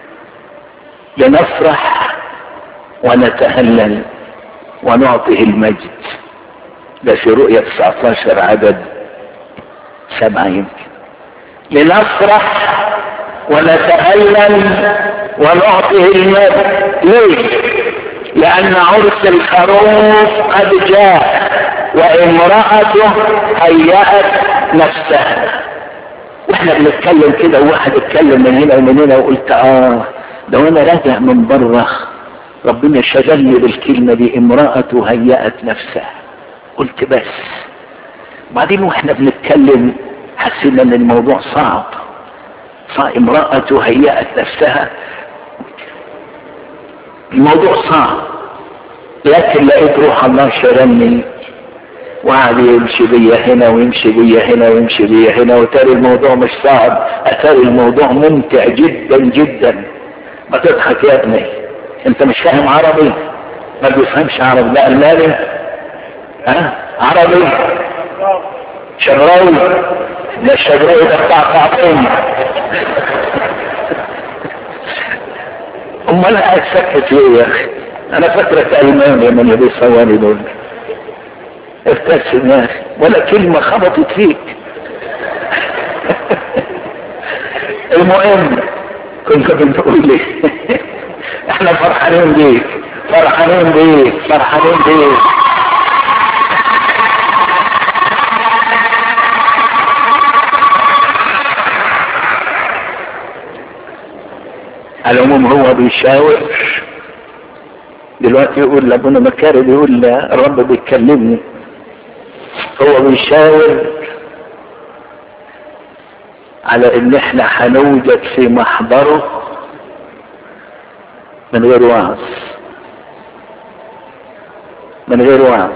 لنفرح ونتهلل ونعطيه المجد ده في رؤيا 19 عدد سبعة يمكن لنفرح ونتهلل ونعطيه المجد ليه لان عرس الخروف قد جاء وامرأته هيأت نفسها واحنا بنتكلم كده وواحد اتكلم من هنا ومن هنا وقلت اه لو انا راجع من بره ربنا شغلني بالكلمة دي امرأته هيأت نفسها قلت بس بعدين واحنا بنتكلم حسينا ان الموضوع صعب فامرأته هيأت نفسها الموضوع صعب لكن لقيت روح الله شغلني وقعد يمشي بيا هنا ويمشي بيا هنا ويمشي بيا هنا وتاري الموضوع مش صعب اتاري الموضوع ممتع جدا جدا ما تضحك يا ابني انت مش فاهم عربي ما بيفهمش عربي لا الماني ها عربي شراوي ده الشراوي ده بتاع قاعدين امال قاعد سكت ليه يا اخي انا فاكرك الماني من اللي بيصوري دول ابتسم يا اخي ولا كلمه خبطت فيك المهم كنت بنقول لي احنا فرحانين بيك فرحانين بيك فرحانين بيك على العموم هو بيشاور دلوقتي يقول لابونا مكاري بيقول الرب بيكلمني هو بيشاور على ان احنا هنوجد في محضره من غير وعظ من غير وعظ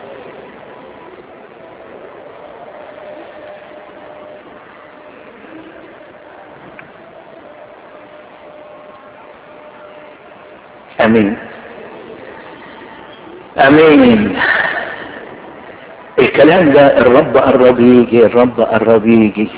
امين امين الكلام ده الرب قرب يجي الرب قرب يجي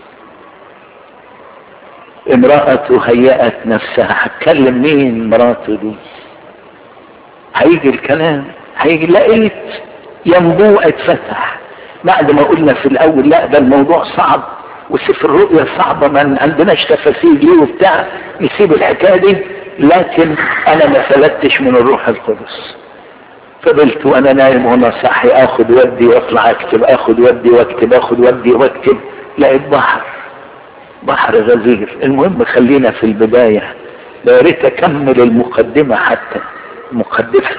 امرأته هيأت نفسها هتكلم مين مراته دي هيجي الكلام هيجي لقيت ينبوع اتفتح بعد ما قلنا في الاول لا ده الموضوع صعب وسفر الرؤيا صعبة ما عندناش تفاسير ليه وبتاع نسيب الحكاية دي لكن انا ما فلتش من الروح القدس فضلت وانا نايم وانا صاحي اخد ودي واطلع اكتب اخد ودي واكتب اخد ودي واكتب لقيت بحر بحر غزير المهم خلينا في البداية يا ريت اكمل المقدمة حتى مقدمة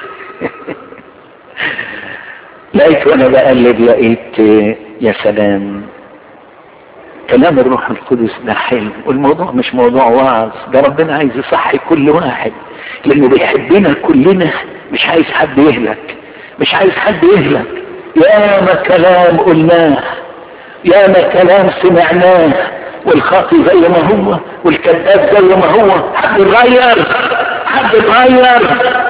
لقيت وانا بقلب لقيت يا سلام كلام الروح القدس ده حلو والموضوع مش موضوع وعظ ده ربنا عايز يصحي كل واحد لانه بيحبنا كلنا مش عايز حد يهلك مش عايز حد يهلك يا ما كلام قلناه يا ما كلام سمعناه والخاطي زي ما هو والكذاب زي ما هو حد اتغير حد اتغير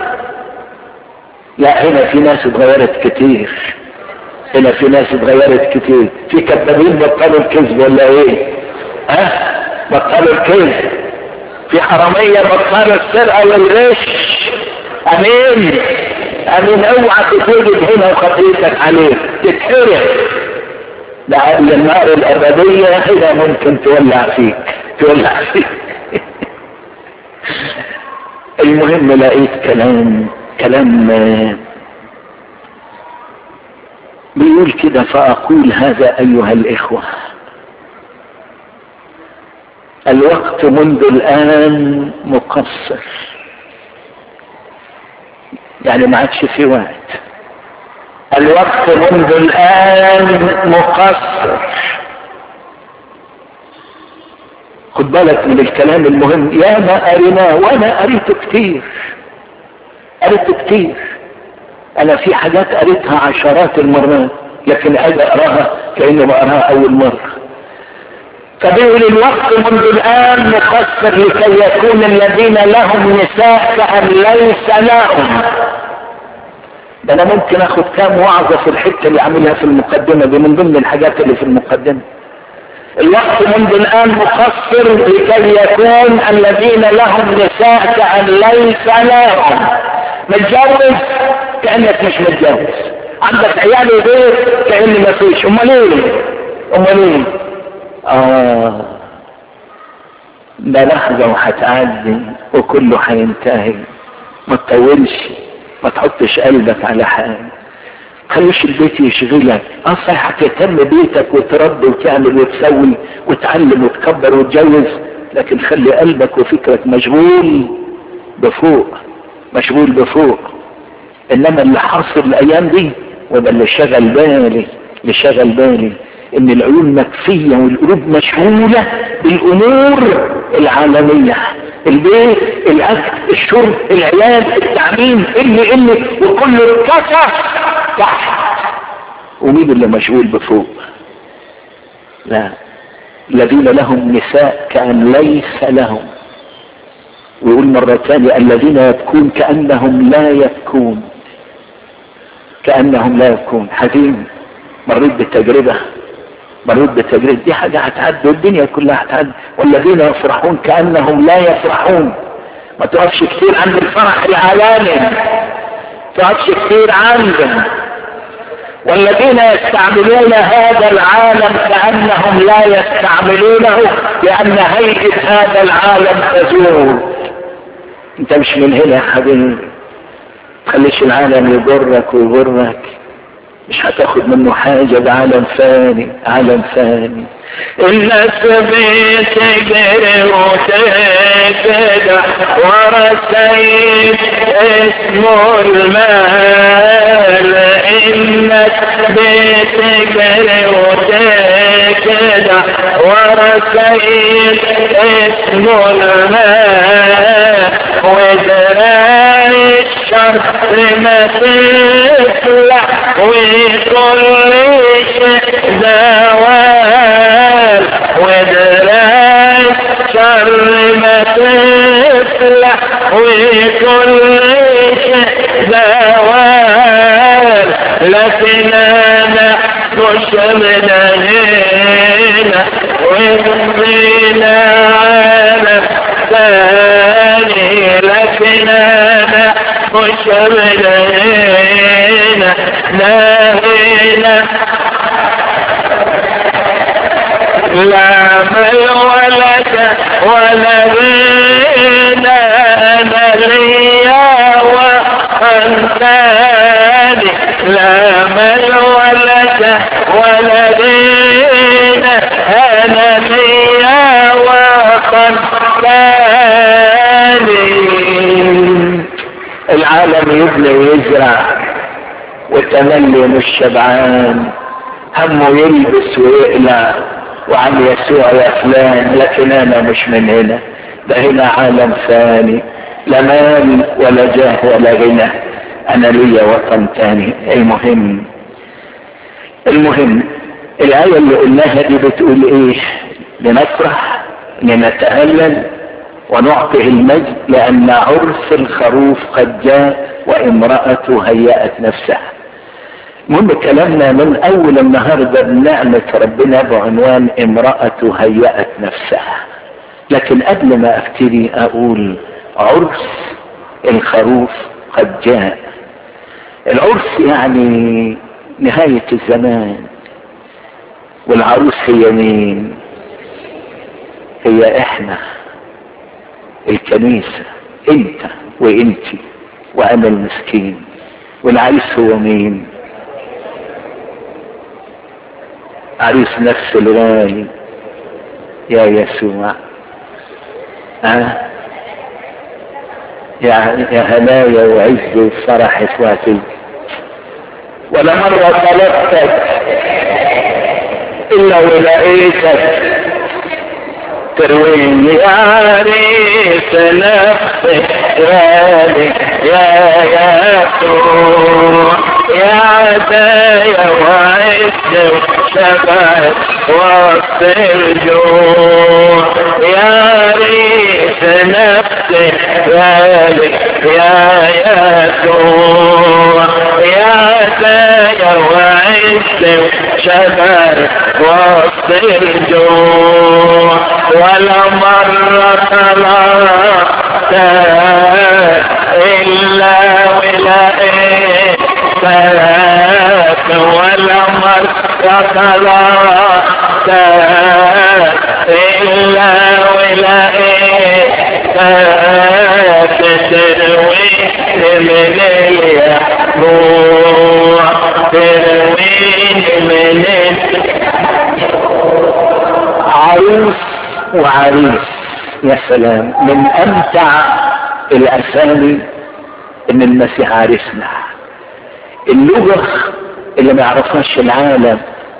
لا هنا في ناس اتغيرت كتير هنا في ناس اتغيرت كتير في كذابين بطلوا الكذب ولا ايه ها أه؟ بطلوا الكذب في حرامية بطلوا السرقة والغش امين امين اوعى تتوجد هنا وخطيتك عليه تتحرق لعل النار الابدية هنا ممكن تولع فيك تولع فيك المهم لقيت كلام كلام بيقول كده فأقول هذا أيها الإخوة الوقت منذ الآن مقصر يعني ما عادش في وقت الوقت منذ الآن مقصر خد بالك من الكلام المهم يا ما أرناه وأنا قريته كتير قريته كتير انا في حاجات قريتها عشرات المرات لكن اجي اقراها كاني بقراها اول مره فبيقول الوقت منذ الان مقصر لكي يكون الذين لهم نساء كأن ليس لهم ده انا ممكن اخد كام وعظه في الحته اللي عاملها في المقدمه دي من ضمن الحاجات اللي في المقدمه الوقت منذ الان مقصر لكي يكون الذين لهم نساء كأن ليس لهم متجوز كأنك مش متجوز عندك عيال وبيت كأن ما فيش امال ايه امال ايه اه ده لحظة وهتعدي وكله هينتهي ما تطولش ما تحطش قلبك على حاجة خليش البيت يشغلك اه صحيح هتهتم بيتك وتربي وتعمل وتسوي وتعلم وتكبر وتجوز لكن خلي قلبك وفكرك مشغول بفوق مشغول بفوق انما اللي حاصل الايام دي وده اللي شغل بالي اللي شغل بالي ان العيون مكفية والقلوب مشغولة بالامور العالمية البيت الاكل الشرب العيال التعليم اللي اللي وكل اتكسر تحت ومين اللي مشغول بفوق لا الذين لهم نساء كأن ليس لهم ويقول مرة ثانية الذين يبكون كأنهم لا يبكون كأنهم لا يبكون حزين مريت بالتجربة مريت بالتجربة دي حاجة هتعدي والدنيا كلها هتعدي والذين يفرحون كأنهم لا يفرحون ما تقفش كتير عند الفرح العالمي ما تقفش كتير عنده والذين يستعملون هذا العالم كأنهم لا يستعملونه لأن هيئة هذا العالم تزول انت مش من هنا يا حبيبي تخليش العالم يجرك ويغرك مش هتاخد منه حاجة ده عالم فاني عالم فاني الناس بتجري وتجدع ورا سيد اسمه المال الناس بتجري وتجدع ورا سيد اسمه المال وزراع الشر ما تفلح وكل شيء زوال ودراع الشر ما تفلح وكل شيء زوال لكن انا مش من هنا ومنا عالم ثاني لكن انا مش من هنا لا هنا لا مل ولد ولا غنى انا ليا وانتاني لا مل ولد ولا غنى انا ليا وانتاني العالم يبني ويزرع وتملي مش شبعان همه يلبس ويقلع وعن يسوع يا فلان لكن انا مش من هنا ده هنا عالم ثاني لا مال ولا جاه ولا غنى انا ليا وطن تاني المهم المهم الآية اللي قلناها دي بتقول ايه لنفرح لنتهلل ونعطه المجد لأن عرس الخروف قد جاء وامرأته هيأت نفسها المهم كلامنا من أول النهاردة بنعمة ربنا بعنوان امرأة هيأت نفسها لكن قبل ما أبتدي أقول عرس الخروف قد جاء العرس يعني نهاية الزمان والعروس هي مين هي احنا الكنيسة انت وانتي وانا المسكين والعريس هو مين عريس نفس الغالي يا يسوع ها يا يا هنايا وعز وفرح اخواتي ولا مرة طلبتك الا ولقيتك ترويني يا عريس نفسي غالي يا يسوع يا عدايا وعز وشبع وسط الجوع يا عريس نفسي غالي يا يسوع يا عدايا وعز وشبع وسط الجوع ولا مرة طلعت إلا ولقيت ولا مرة طلعت إلا ولقيت تروي وعريس يا سلام من امتع الاسامي ان المسيح عريسنا اللغة اللي ما يعرفهاش العالم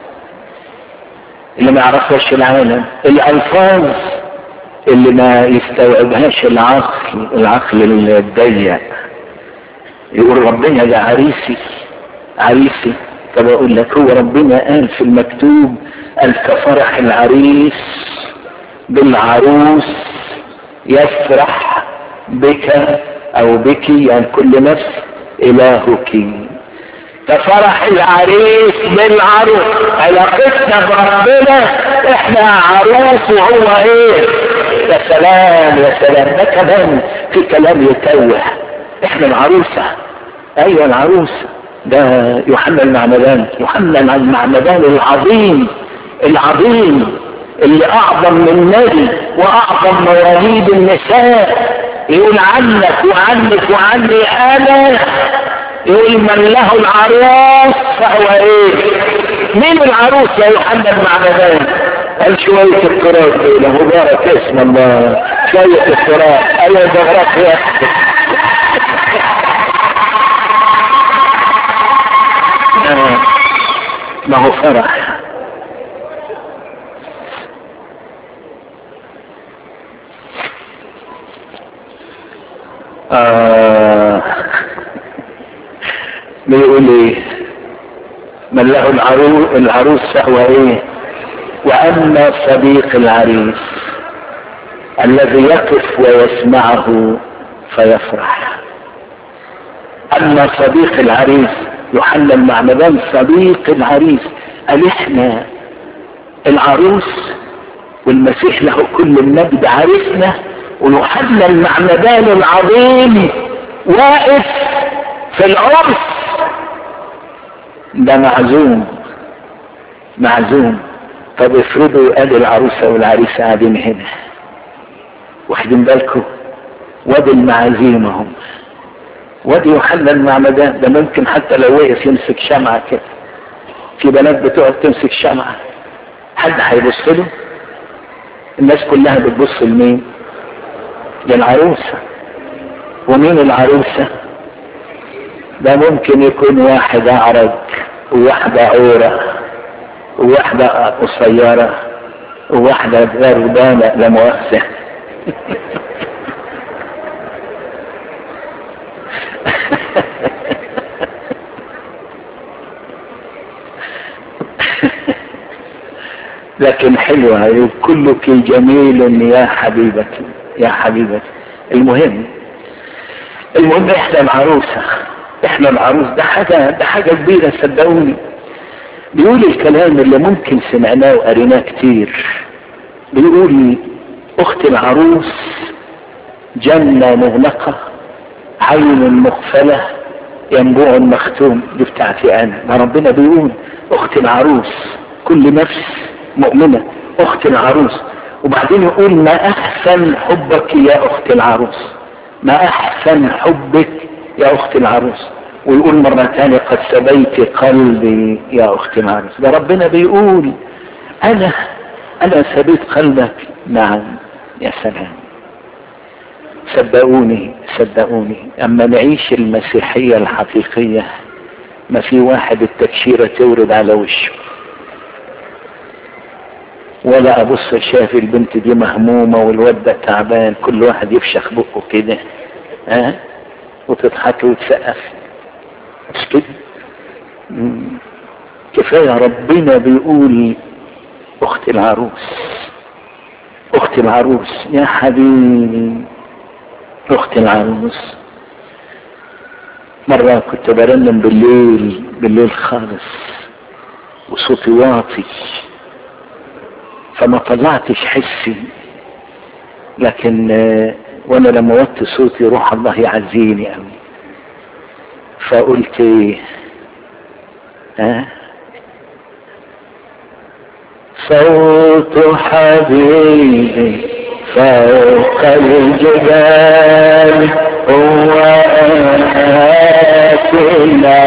اللي ما يعرفهاش العالم الالفاظ اللي ما يستوعبهاش العقل العقل الضيق يقول ربنا ده عريسي عريسي طب اقول لك هو ربنا قال في المكتوب قال كفرح العريس بالعروس يفرح بك او بك يعني كل نفس الهك كفرح العريس بالعروس علاقتنا بربنا احنا عروس وهو ايه يا سلام يا سلام ده كمان في كلام يتوه احنا العروسة ايوه العروسة ده يوحنا المعمدان يوحنا المعمدان العظيم العظيم اللي اعظم من نبي واعظم مواليد النساء يقول عنك وعنك وعني انا يقول من له العروس فهو ايه مين العروس يا يوحنا المعمدان قال شوية التراب دول مبارك اسم الله شوية التراب ايوه جغرافيا ما هو فرح آه بيقول ايه من له العروس العروس فهو ايه واما صديق العريس الذي يقف ويسمعه فيفرح اما صديق العريس يوحنا المعمدان صديق العريس قال احنا العروس والمسيح له كل المجد عريسنا ويوحنا المعمدان العظيم واقف في العرس ده معزوم معزوم طب افرضوا ادي العروسه والعريس قاعدين هنا واخدين بالكم وادي المعازيم هم وادي يوحنا المعمدان ده ممكن حتى لو وقف يمسك شمعة كده في بنات بتقعد تمسك شمعة حد هيبص له الناس كلها بتبص لمين للعروسة ومين العروسة ده ممكن يكون واحد اعرج وواحدة عورة وواحدة قصيرة وواحدة غربانة لا مؤاخذة لكن حلوة كلك جميل يا حبيبتي يا حبيبتي المهم المهم احنا العروسة احنا العروس ده حاجة ده حاجة كبيرة صدقوني بيقول الكلام اللي ممكن سمعناه وقريناه كتير بيقول اخت العروس جنة مغلقة عين مغفلة ينبوع مختوم دي بتاعتي انا ما ربنا بيقول اخت العروس كل نفس مؤمنة اخت العروس وبعدين يقول ما احسن حبك يا اخت العروس ما احسن حبك يا اخت العروس ويقول مرة تانية قد سبيت قلبي يا اخت العروس ده ربنا بيقول انا انا سبيت قلبك نعم يا سلام صدقوني صدقوني اما نعيش المسيحية الحقيقية ما في واحد التكشيرة تورد على وشه ولا ابص شايف البنت دي مهمومة والواد ده تعبان كل واحد يفشخ بقه كده ها أه؟ وتضحك وتسقف مش كده كفاية ربنا بيقول اخت العروس اخت العروس يا حبيبي اخت العروس مرة كنت برنم بالليل بالليل خالص وصوتي واطي فما طلعتش حسي لكن وانا لما وطي صوتي روح الله يعزيني قوي فقلت ايه ها صوت حبيبي فوق الجبال هو آتنا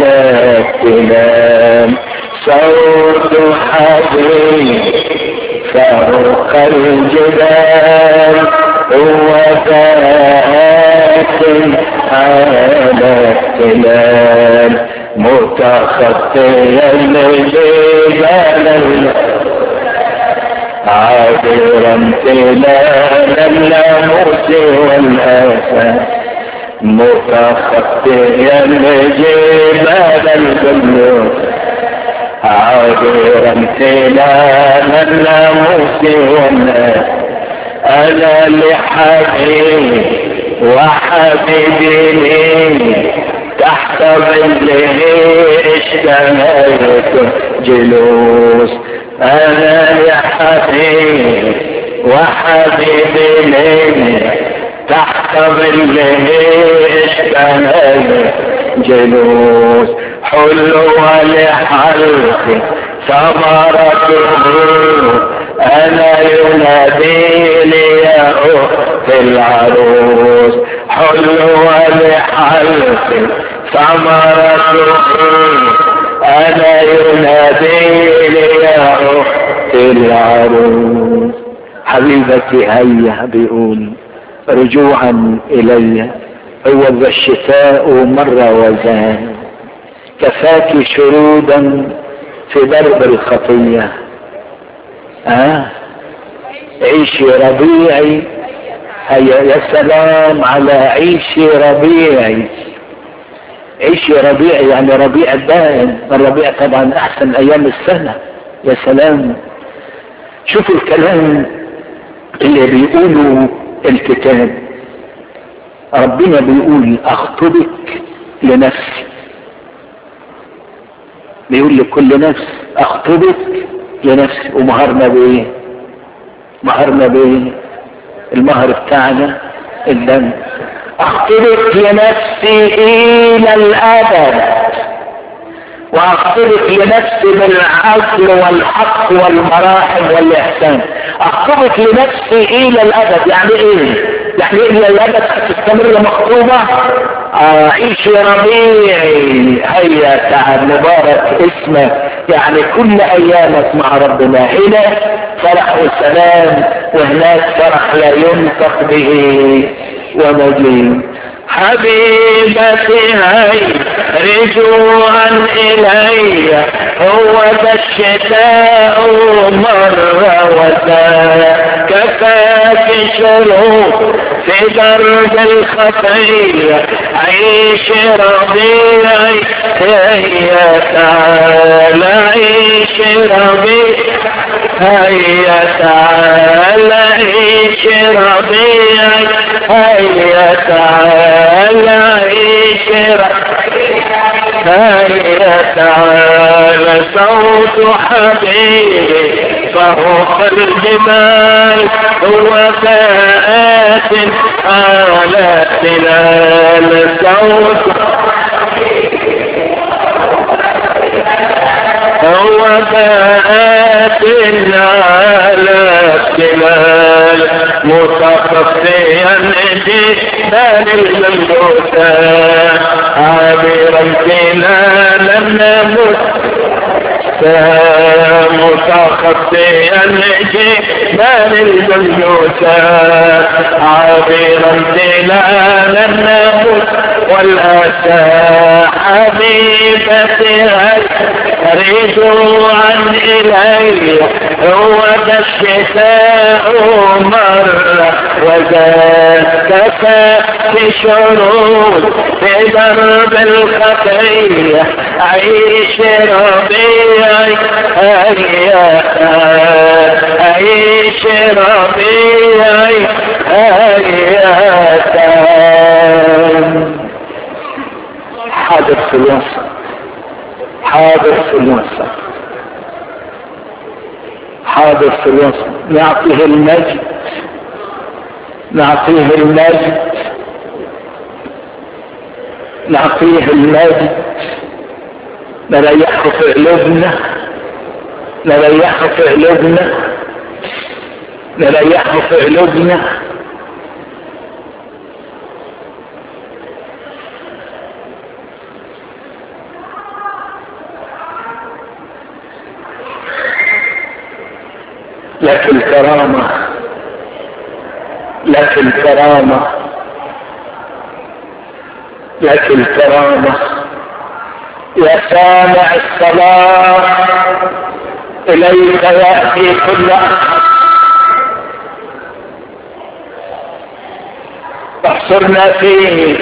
لا تنام صوت حبيبي فوق الجبال هو ذات على التلال متخطيا لجبال عابرا تلالا الناموس والآفات متخطيا لجبال الجنوب عابرا تلالا الناموس والآفات انا لحبيب وحبيبي لي تحت ظله اشتهيت جلوس انا لحبيب وحبيبي لي تحت ظله اشتهيت جلوس حلوة لحلقي ثمرته انا ينادي لي يا اخت العروس حلوة لحلق ثمرته انا ينادي لي يا اخت العروس حبيبتي هيا بيقول رجوعا الي هو ذا الشتاء مر وزان كفاك شرودا في درب الخطيه اه عيشي ربيعي هيا يا سلام على عيشي ربيعي عيشي ربيعي يعني ربيع الدائم الربيع طبعا احسن ايام السنة يا سلام شوفوا الكلام اللي بيقوله الكتاب ربنا بيقول اخطبك لنفسي بيقول لكل نفس اخطبك لنفسي ومهرنا بايه مهرنا بايه المهر بتاعنا الدم اخطبك لنفسي الى الابد واخطبك لنفسي بالعدل والحق والمراحم والاحسان اخطبك لنفسي الى الابد يعني ايه يعني ايه الى الابد هتستمر مخطوبه اعيش ربيعي هيا تعال مبارك اسمك يعني كل ايامك مع ربنا هنا فرح وسلام وهناك فرح لا ينطق به ومجيد حبيبتي هاي رجوعا الي هو ذا الشتاء مر وزاد كفاك شروق في درب الخطية عيش ربيعي هيا تعال عيش ربيعي هيا تعال عيش ربيعي هيا تعال عيش ربيعي هيا تعال صوت حبيبي فوق الجبال هو فآت على تلال صوت هو فآت على التلال متخفيا جبال الموتى عابرا تلالا نمت متخطيا جبال الموتى عابرا تلالا الناموس والاسى حبيبتي هل رجوعا الي هو ذا الشتاء مر وزاد كفى في شرود في درب الخطيه عيش ربيعي هيا عيش ربيعي هيا حاضر في الوسط حاضر في الوسط حاضر في الوسط نعطيه المجد نعطيه المجد نعطيه المجد نريحه في قلوبنا نريحه في قلوبنا نريحه في قلوبنا لك الكرامة لك الكرامة لك الكرامة يا سامع الصلاة إليك يأتي كل أحد احصرنا فيك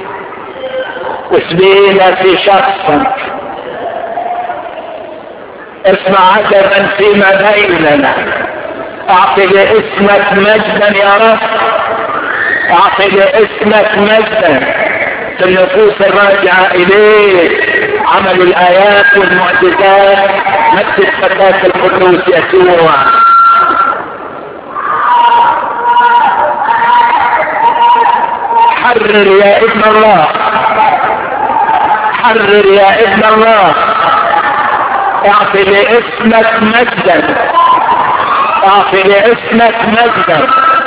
واسبينا في شخصك اسمع عجبا فيما بيننا اعطي لاسمك مجدا يا رب اعطي لاسمك مجدا في النفوس الراجعة اليك عمل الايات والمعجزات مجد فتاة القدوس يسوع حرر يا ابن الله حرر يا ابن الله اعطي لاسمك مجدا اعطي لاسمك مجدا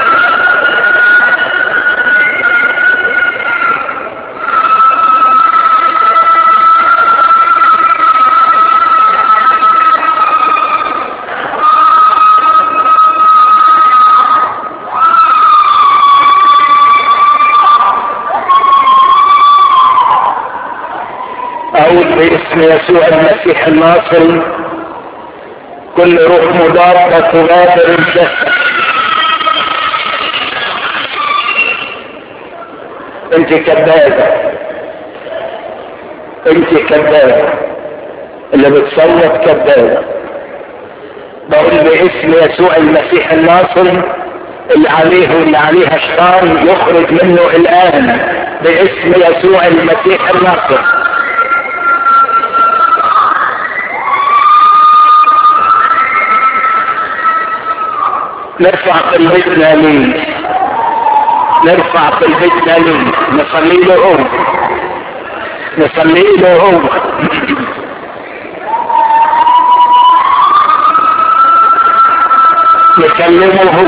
أعوذ باسم يسوع المسيح الناصري كل روح مضادة تغادر الجسد انت كذابة انت كذابة اللي بتصوت كذابة بقول باسم يسوع المسيح الناصري اللي عليه واللي عليها شيطان يخرج منه الآن باسم يسوع المسيح الناصري نرفع قلبتنا ليه نرفع قلبتنا ليه نصلي له هو نصلي له هو نكلمه هو